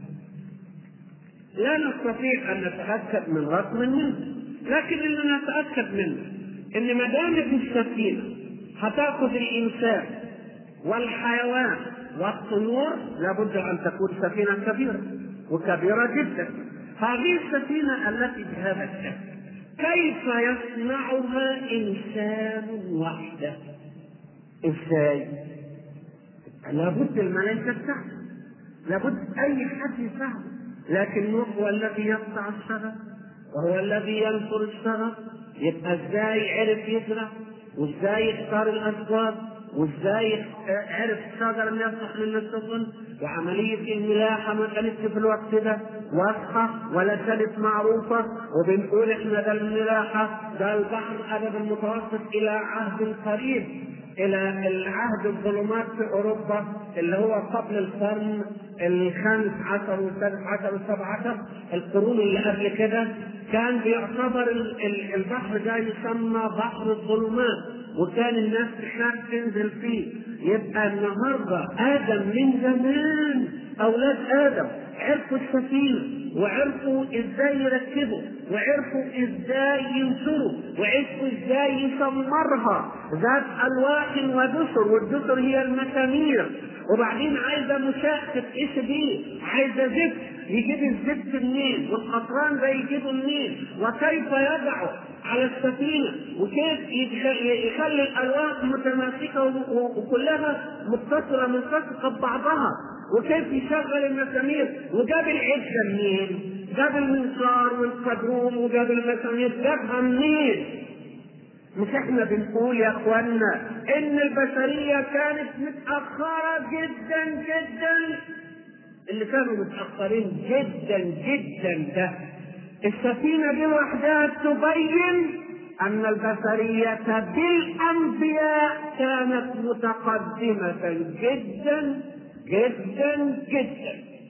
لا نستطيع أن نتأكد من رقم منه لكن اللي نتأكد منه إن ما دامت السفينة هتاخذ الإنسان والحيوان والطيور لابد ان تكون سفينه كبيره وكبيره جدا هذه السفينه التي بهذا الشكل كيف يصنعها انسان وحده ازاي لابد الملائكه تساعد لابد اي حد يساعد لكن نوح هو الذي يقطع الشجر وهو الذي ينصر الشجر يبقى ازاي عرف يزرع وازاي يختار الاشجار وازاي عرف الشجر اللي يصلح منه السفن وعملية الملاحة ما كانتش في الوقت ده واضحة ولا كانت معروفة وبنقول احنا ده الملاحة ده البحر الأبد المتوسط إلى عهد قريب إلى العهد الظلمات في أوروبا اللي هو قبل القرن الخامس عشر والسادس عشر والسابع عشر القرون اللي قبل كده كان بيعتبر البحر ده يسمى بحر الظلمات وكان الناس تخاف تنزل فيه يبقى النهارده ادم من زمان اولاد ادم عرفوا السفينه وعرفوا ازاي يركبوا وعرفوا ازاي ينشروا وعرفوا ازاي يسمرها ذات الواح ودسر والدسر هي المسامير وبعدين عايزه مشاة تتقيس بيه عايزه زفت يجيب الزفت منين والقطران ده يجيبه منين وكيف يضعه على السفينه وكيف يخلي الالواح متماسكه وكلها متصله ملتصقه ببعضها وكيف يشغل المسامير وجاب العده منين؟ جاب المنشار والقدروم وجاب المسامير جابها منين؟ مش احنا بنقول يا اخوانا ان البشريه كانت متاخره جدا جدا اللي كانوا متاخرين جدا جدا ده السفينه دي لوحدها تبين ان البشريه بالانبياء كانت متقدمه جدا جدا جدا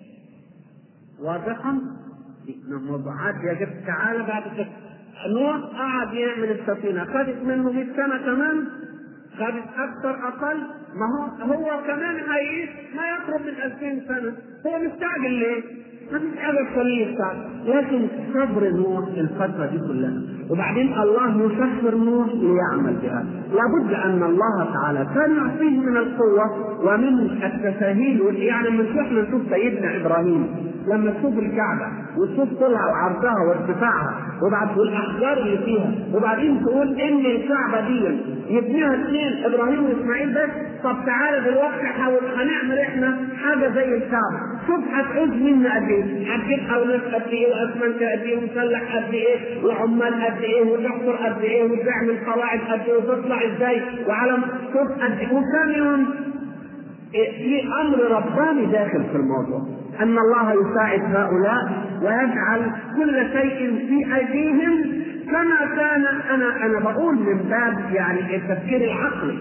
واضحا موضوعات يجب تعالى بعد كده نوح قعد يعمل السفينه خدت منه 100 سنه كمان خدت اكثر اقل ما هو هو كمان هيعيش ما يقرب من 2000 سنه هو مستعجل ليه؟ ما فيش حاجه تخليه يستعجل لكن صبر نوح الفتره دي كلها وبعدين الله يسخر نوح ليعمل بها لابد ان الله تعالى كان يعطيه من القوه ومن التساهيل يعني من احنا نشوف سيدنا ابراهيم لما تشوف الكعبه وتشوف طولها وعرضها وارتفاعها وبعد والاحجار اللي فيها وبعدين تقول ان الكعبه دي يبنيها اثنين ابراهيم واسماعيل بس طب تعالى دلوقتي حاول هنعمل احنا حاجه زي الكعبه شوف هتعوز منا قد ايه هتجيب حوالين قد ايه واسمنت قد ايه ومسلح قد ايه وعمال قد ايه وتحفر قد ايه وتعمل قواعد قد ايه وتطلع ازاي وعلى شوف قد ايه وكان يوم في امر رباني داخل في الموضوع ان الله يساعد هؤلاء ويجعل كل شيء في ايديهم كما كان انا انا بقول من باب يعني التفكير العقلي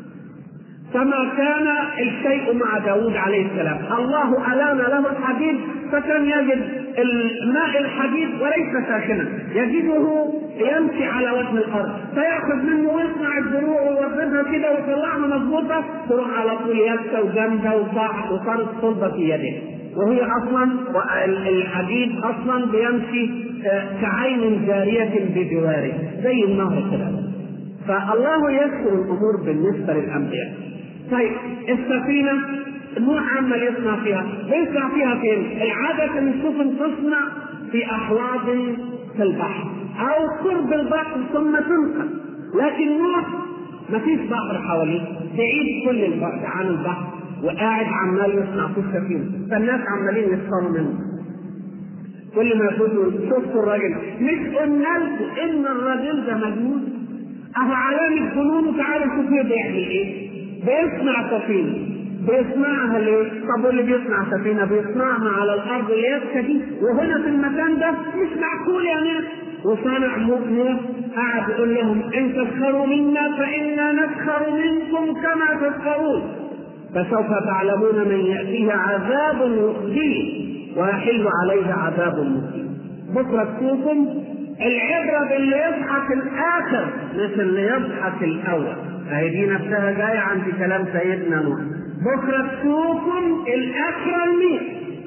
كما كان الشيء مع داود عليه السلام الله ألان له الحديد فكان يجد الماء الحديد وليس ساخنا يجده يمشي على وجه الارض فياخذ منه ويصنع الدروع ويوظفها كده ويطلعها مضبوطه تروح على طول يابسه وجامده وصارت صلبه في يده وهي اصلا الحديد اصلا بيمشي كعين جاريه بجواره زي النهر كده فالله يسر الامور بالنسبه للانبياء طيب السفينه نوح عمال يصنع فيها بيصنع فيها فين؟ العادة ان السفن تصنع في أحواض في البحر أو قرب البحر ثم تنقل لكن نوح ما فيش بحر حواليه بعيد كل البعد عن البحر وقاعد عمال يصنع في السفينة فالناس عمالين يسخروا منه كل ما يقولوا شفتوا الراجل مش قلنا لكم ان الراجل ده مجنون اهو علامة جنون تعالوا شوفوا بيعمل ايه بيصنع سفينة بيصنعها ليه؟ طب واللي بيصنع سفينه بيصنعها على الارض اليابسه دي وهنا في المكان ده مش معقول يا ناس وصنع مؤمن قعد يقول لهم ان تسخروا منا فانا نسخر منكم كما تسخرون فسوف تعلمون من ياتيه عذاب يخزيه ويحل عليه عذاب مقيم بكره تشوفوا العبره باللي يضحك الاخر مش اللي يضحك الاول هي دي نفسها جايه عند كلام سيدنا نوح بكره تشوفوا الاكرمين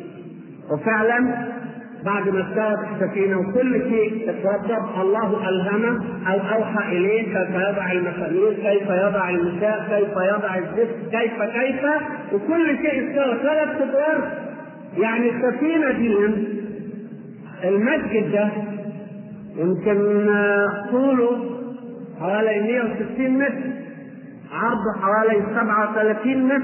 وفعلا بعد ما استوت السفينه وكل شيء اتوضب الله الهمه او اوحى اليه كيف يضع المسامير كيف يضع المساء كيف يضع الزفت كيف كيف وكل شيء استوى ثلاث ادوار يعني السفينه دي المسجد ده يمكن طوله حوالي 160 متر عرضه حوالي 37 متر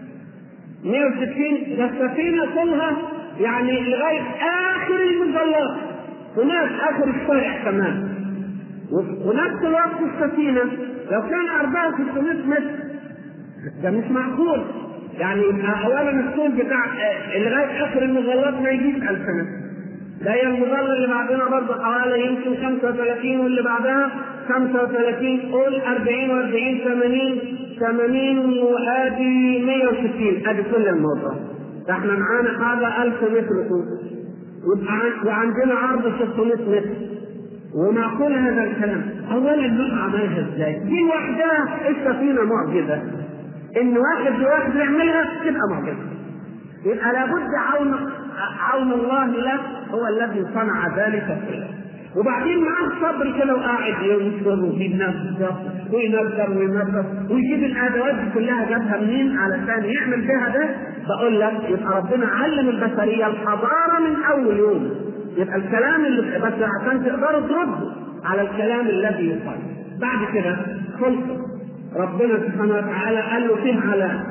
160 ده السفينه طولها يعني لغايه اخر المظلات هناك اخر الشارع كمان ونفس الوقت السفينه لو كان عرضها 600 متر ده مش معقول يعني اولا الطول بتاع لغايه اخر المظلات ما يجيش 1000 متر ده هي المظله اللي بعدنا برضه حوالي يمكن 35 واللي بعدها 35 قول 40 و40 80 80 وادي 160 ادي كل الموضوع ده احنا معانا حاجه 1000 متر طول وعندنا عرض 600 متر ومعقول هذا الكلام اولا نوح عملها ازاي؟ دي لوحدها السفينه معجزه ان واحد لواحد يعملها تبقى معجزه يبقى لابد عون عون الله له هو الذي صنع ذلك كله وبعدين معاه الصبر كده وقاعد ينصر وينظف وينظر وينظف ويجيب الادوات دي كلها جابها منين علشان يعمل بها ده بقول لك يبقى ربنا علم البشريه الحضاره من اول يوم يبقى الكلام اللي بس عشان تقدروا تردوا على الكلام الذي يقال بعد كده خلص ربنا سبحانه وتعالى قال له فيه علامه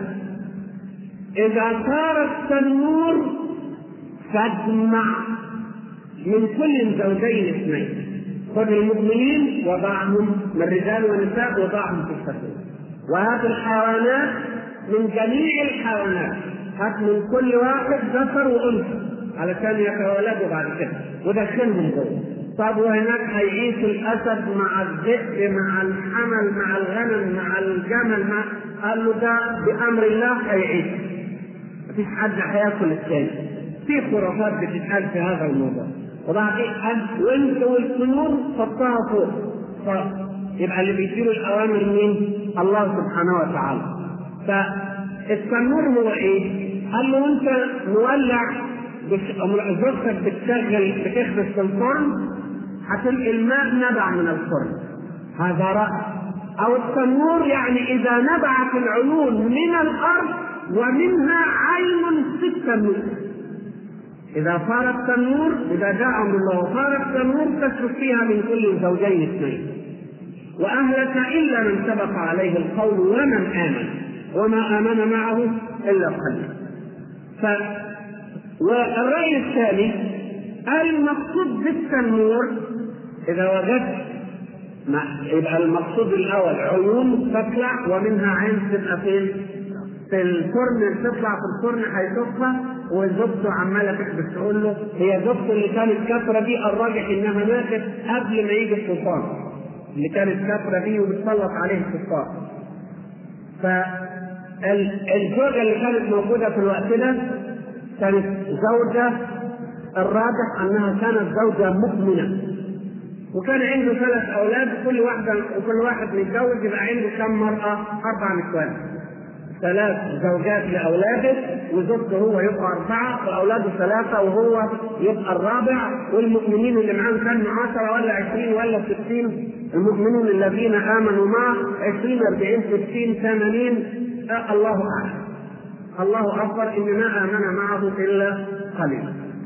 اذا صار التنور فاجمع من كل زوجين اثنين خذ المؤمنين وضعهم من رجال ونساء وضعهم في السفينه وهات الحيوانات من جميع الحيوانات هات من كل واحد ذكر وانثى علشان يتولدوا بعد كده ودخلهم جوه طب وهناك هيعيش الاسد مع الذئب مع الحمل مع الغنم مع الجمل مع قال له ده بامر الله هيعيش مفيش حد هياكل الثاني في خرافات بتتقال في هذا الموضوع وبعدين قال وانت والطيور حطها فوق يبقى اللي بيديروا الاوامر مين؟ الله سبحانه وتعالى فالتنور هو ايه؟ قال له انت مولع زوجتك بتشغل بتخبز في الفرن هتلقي الماء نبع من الفرن هذا رأي أو التنور يعني إذا نبعت العيون من الأرض ومنها عين في التنور إذا صار التنور إذا جاء أمر الله وصار التنور تسلك فيها من كل زوجين اثنين وأهلك إلا من سبق عليه القول ومن آمن وما آمن معه إلا قليل ف والرأي الثاني المقصود بالتنور إذا وجدت يبقى المقصود الأول عيون تطلع ومنها عين تبقى فين؟ في الفرن تطلع في الفرن هيشوفها وزوجته عماله تحبس تقول له هي زوجته اللي كانت كافره دي الراجح انها ماتت قبل ما يجي السلطان اللي كانت كافره دي وبتسلط عليه السلطان فالزوجه اللي كانت موجوده في الوقت ده كانت زوجة الراجح أنها كانت زوجة مؤمنة وكان عنده ثلاث أولاد كل واحدة وكل واحد متجوز يبقى عنده كم مرأة؟ أربع نسوان ثلاث زوجات لأولاده وزوجته هو يبقى أربعة وأولاده ثلاثة وهو يبقى الرابع والمؤمنين اللي معاه كانوا عشرة ولا عشرين ولا ستين المؤمنون الذين آمنوا معه عشرين أربعين ستين ثمانين آه الله أعلم الله اكبر ان ما امن معه الا قليل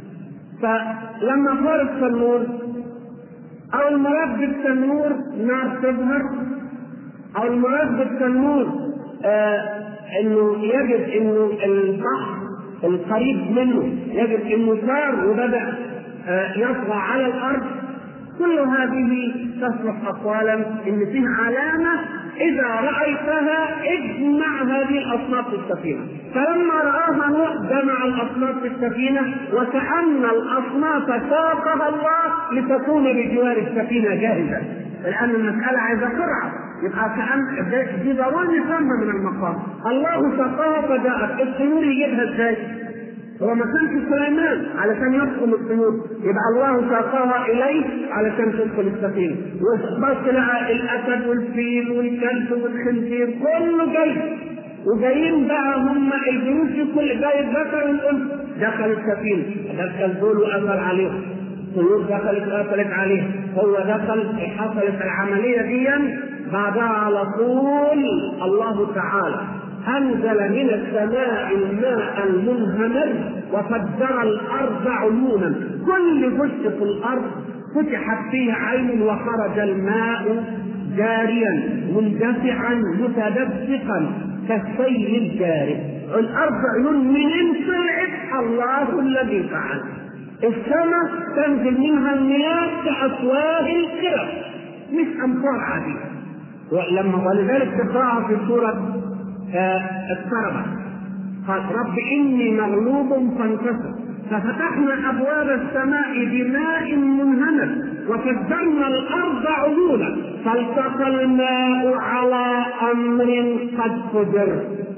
فلما صار التنور او المراد بالتنور نار تظهر او المراد بالتنور آه انه يجد انه البحر القريب منه يجد انه صار وبدا آه يطغى على الارض كل هذه تصلح اقوالا ان فيه علامه اذا رايتها اجمع هذه الاصناف في السفينه فلما راها نوح جمع الاصناف في السفينه وكان الاصناف ساقها الله لتكون بجوار السفينه جاهزه لان المساله عايزه سرعه يبقى كان دي ضروري فهمها من المقام الله سقاها فجاءت الطيور يجيبها ازاي؟ هو ما كانش سليمان علشان يحكم الطيور يبقى الله ساقاها اليه علشان تدخل السفينه وبص لقى الاسد والفيل والكلب والخنزير كله جاي وجايين بقى هم الجيوش كل جاي الذكر والانثى دخل السفينه دخل دول وقفل عليهم الطيور دخلت وقفلت عليه هو دخل حصلت العمليه دي بعدها على طول الله تعالى أنزل من السماء الماء المنهمر وفجر الأرض عيونا كل جزء في الأرض فتحت فيه عين وخرج الماء جاريا مندفعا متدفقا كالسيل الجاري الأرض عيون منين طلعت الله الذي فعل السماء تنزل منها المياه كأفواه الكرم مش أمطار عادية ولما ولذلك تقرأها في سورة اضطربت قال رب اني مغلوب فانتصر ففتحنا ابواب السماء بماء منهمر وفجرنا الارض عيونا فالتقى الماء على امر قد قدر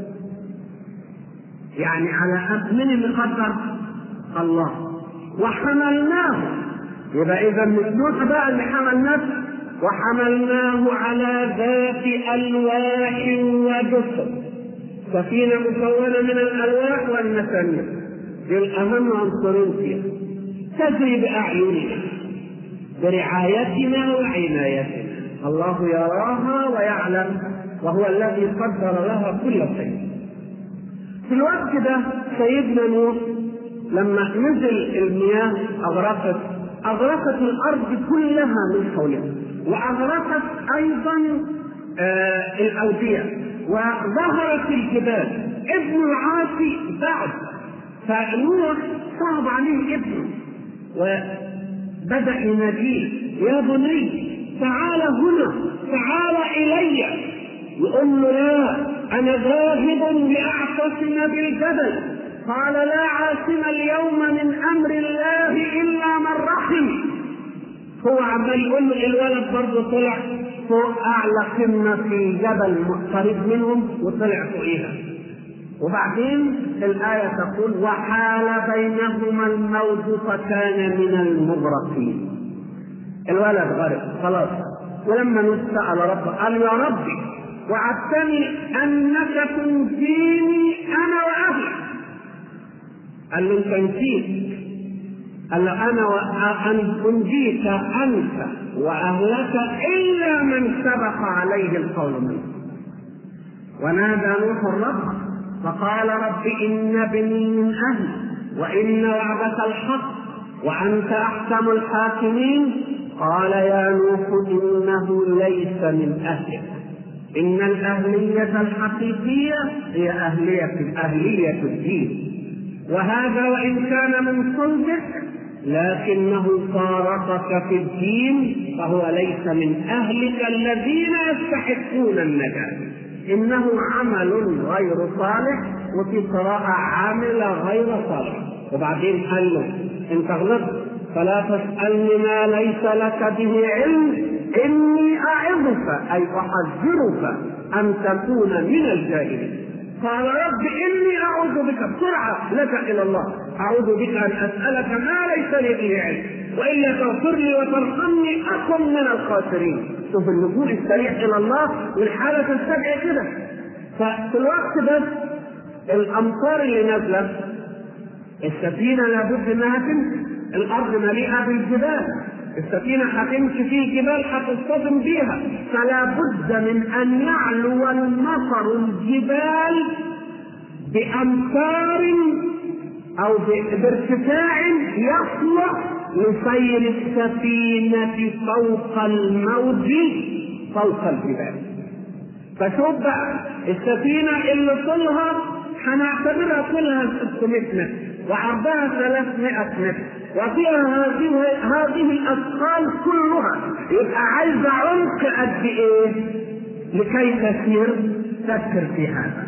يعني على امر من اللي قدر الله وحملناه يبقى اذا مش بقى اللي حمل نفسه وحملناه على ذات ألواح ودسر سفينة مكونة من الألواح والمسامير دي الأهم عنصرين فيها تجري بأعيننا برعايتنا وعنايتنا الله يراها ويعلم وهو الذي قدر لها كل شيء في الوقت ده سيدنا نوح لما نزل المياه اغرقت اغرقت الارض كلها من حولها واغرقت ايضا آه الاوديه وظهرت الجبال ابن العاصي بعد فنوح صعب عليه ابنه وبدا يناديه يا بني تعال هنا تعال الي يقول له لا انا ذاهب لاعتصم بالجبل قال لا عاصم اليوم من امر الله الا من رحم هو عمال يقول له الولد برضه طلع فوق اعلى قمه في جبل قريب منهم وطلع فوقيها وبعدين الآية تقول وحال بينهما الموج فكان من المغرقين الولد غرق خلاص ولما نسأل ربه قال يا ربي وعدتني انك تنجيني انا واهلي قال له انت نسيت قال له انا وأن انجيك انت واهلك الا من سبق عليه القول منه ونادى نوح الرب فقال رب ان ابني من اهلي وان وعدك الحق وانت احكم الحاكمين قال يا نوح انه ليس من اهلك إن الأهلية الحقيقية هي أهلية أهلية الدين وهذا وإن كان من صلبك لكنه فارقك في الدين فهو ليس من أهلك الذين يستحقون النجاة إنه عمل غير صالح وفي قراءة عامل غير صالح وبعدين قال له أنت غلطت فلا تسألني ما ليس لك به علم إني أعظك أي أحذرك أن تكون من الجاهلين قال رب إني أعوذ بك بسرعة لك إلى الله أعوذ بك أن أسألك ما ليس لي به علم وإلا تغفر لي وترحمني أكن من الخاسرين شوف اللجوء السريع إلى الله والحالة تستدعي كده ففي الوقت ده الأمطار اللي نازلة السفينة لابد إنها تمشي الأرض مليئة بالجبال السفينة هتمشي في جبال هتصطدم بيها فلا بد من أن يعلو المطر الجبال بأمتار أو بارتفاع يصلح لسير السفينة فوق الموج فوق الجبال فشوف بقى السفينة اللي طولها هنعتبرها كلها 600 متر وعرضها 300 متر وفيها هذه هذه الاثقال كلها يبقى عايزه عمق قد ايه؟ لكي تسير فكر في هذا.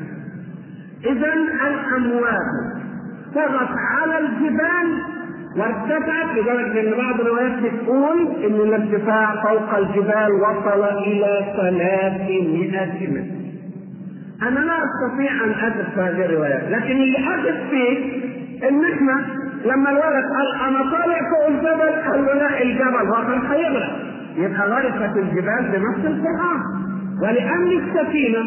اذا الامواج طغت على الجبال وارتفعت لدرجه ان بعض الروايات بتقول ان الارتفاع فوق الجبال وصل الى 300 متر. انا لا استطيع ان ادرس هذه الروايات، لكن اللي حدث فيه ان احنا لما الولد قال انا طالع فوق الجبل قال له لا الجبل هو كان هيغرق يبقى غرقت الجبال بنفس القران ولان السفينه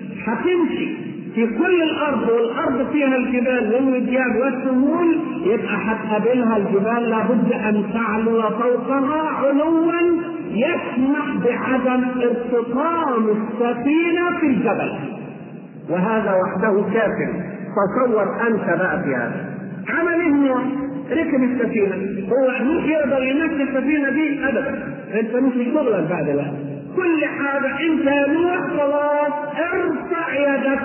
هتمشي في كل الارض والارض فيها الجبال والوديان والسهول يبقى هتقابلها الجبال لابد ان تعلو فوقها علوا يسمح بعدم ارتطام السفينه في الجبل وهذا وحده كاف تصور انت بقى في هذا عمل ايه نوح؟ ركب السفينه هو مش يقدر يمشي السفينه دي ابدا انت مش شغلك بعد لا كل حاجه انت يا نوح خلاص ارفع يدك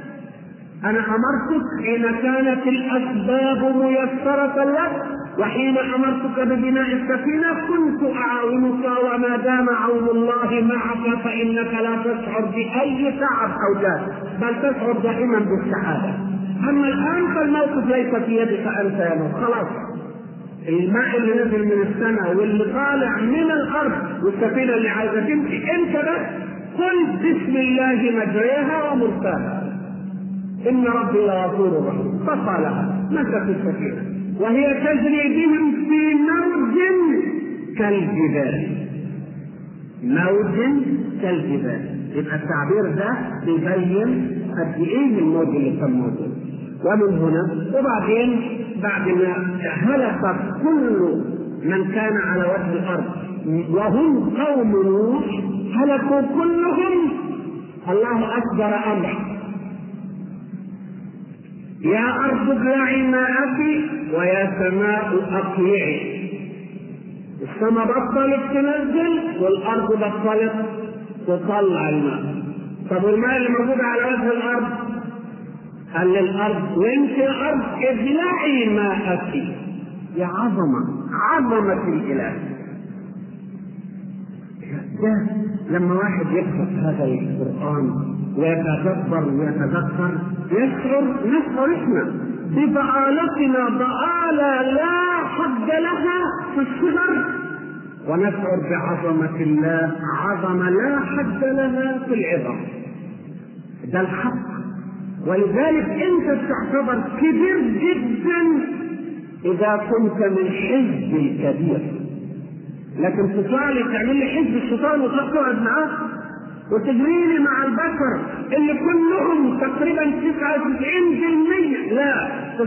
انا امرتك حين كانت الاسباب ميسره لك وحين امرتك ببناء السفينه كنت اعاونك وما دام عون الله معك فانك لا تشعر باي تعب او جهد بل تشعر دائما بالسعاده اما الان فالموقف ليس في يدك انت يا نوح خلاص الماء اللي نزل من السماء واللي طالع من الارض والسفينه اللي عايزه تمشي انت بس قل بسم الله مجريها ومرساها ان ربي لغفور رحيم فقالها مشت السفينه وهي تجري بهم في موج كالجبال موج كالجبال يبقى التعبير ده بيبين قد ايه الموج اللي كان موجود ومن هنا وبعدين بعد ما هلكت كل من كان على وجه الارض وهم قوم نوح هلكوا كلهم الله اصدر امر يا ارض ابلعي ماءك ويا سماء اقلعي السماء بطلت تنزل والارض بطلت تطلع الماء طب والماء اللي موجود على وجه الارض قال للارض وانت يا ارض ابلعي ماءك يا عظمه عظمه الاله ده لما واحد يقرا هذا القران ويتدبر ويتذكر يشعر نشعر احنا بضآلتنا ضآلة لا حد لها في الصغر ونشعر بعظمة الله عظمة لا حد لها في العظم ده الحق ولذلك انت تعتبر كبير جدا اذا كنت من حزب الكبير لكن تطلع لي تعمل لي حزب الشيطان وتقعد معاه وتجري لي مع البشر اللي كلهم تقريبا 99% لا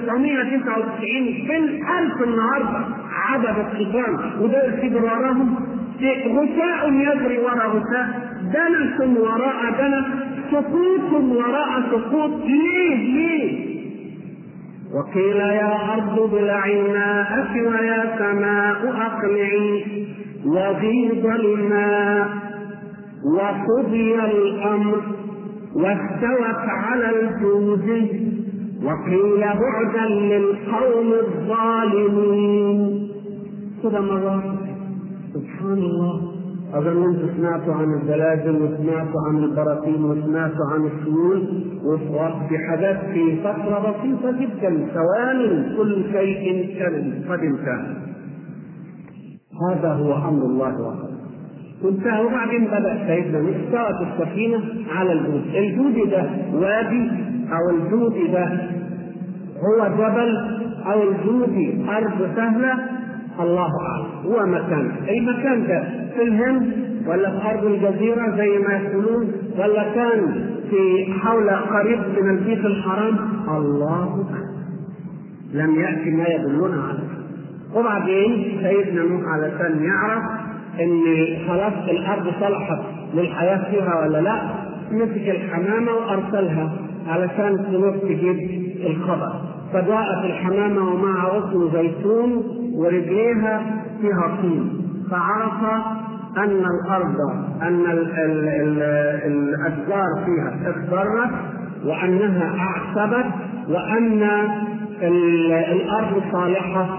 999 بالألف النهارده عدد الشيطان وده الكبر وراهم غثاء يجري وراء غثاء دنس وراء دنس سقوط وراء سقوط ليه ليه وقيل يا أرض ابلعي ماءك ويا سماء أقلعي وغيض الماء وقضي الأمر واستوت على الجود وقيل بعدا للقوم الظالمين كده مرات سبحان الله أظن أنتم سمعتوا عن الزلازل وسمعتوا عن البراكين وسمعتوا عن السيول وفي حاجات في فترة بسيطة جدا ثواني كل شيء كان قد انتهى هذا هو أمر الله وقدره وانتهى وبعدين بدأ سيدنا نوح استوت السفينة على الجود، الجود ده وادي أو الجود ده هو جبل أو الجود أرض سهلة الله أعلم هو مكان المكان ده في الهند ولا في أرض الجزيرة زي ما يقولون ولا كان في حول قريب من البيت الحرام الله أعلم لم يأتي ما يدلنا عليه وبعدين سيدنا نوح علشان يعرف ان خلاص الارض صلحت للحياه فيها ولا لا مسك الحمامه وارسلها علشان تروح تجيب الخبر فجاءت الحمامه ومعها غصن زيتون ورجليها فيها طين فعرف ان الارض ان ال ال ال الاشجار فيها اخضرت وانها اعصبت وان الارض صالحه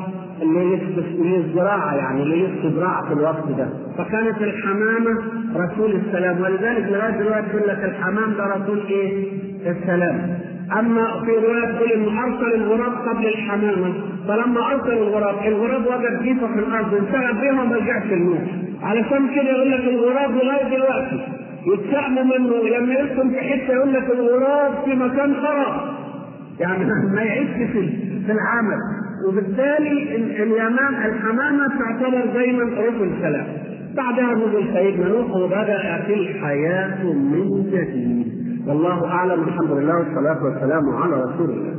للزراعة يعني للزراعة في الوقت ده فكانت الحمامة رسول السلام ولذلك لغاية دلوقتي يقول لك الحمام ده رسول ايه؟ السلام اما في روايه تقول انه ارسل الغراب قبل الحمامه فلما ارسل الغراب الغراب وجد جيفه في الارض انتهى بيها وما رجعش النور علشان كده يقول لك الغراب لغايه دلوقتي يتشائموا منه لما يسكن في حته يقول لك الغراب في مكان خراب يعني ما يعيش في في العمل وبالتالي اليمام الحمامه تعتبر دايما روح السلام بعدها نزل سيدنا نوح وبدات الحياه من جديد والله اعلم الحمد لله والصلاه والسلام على رسول الله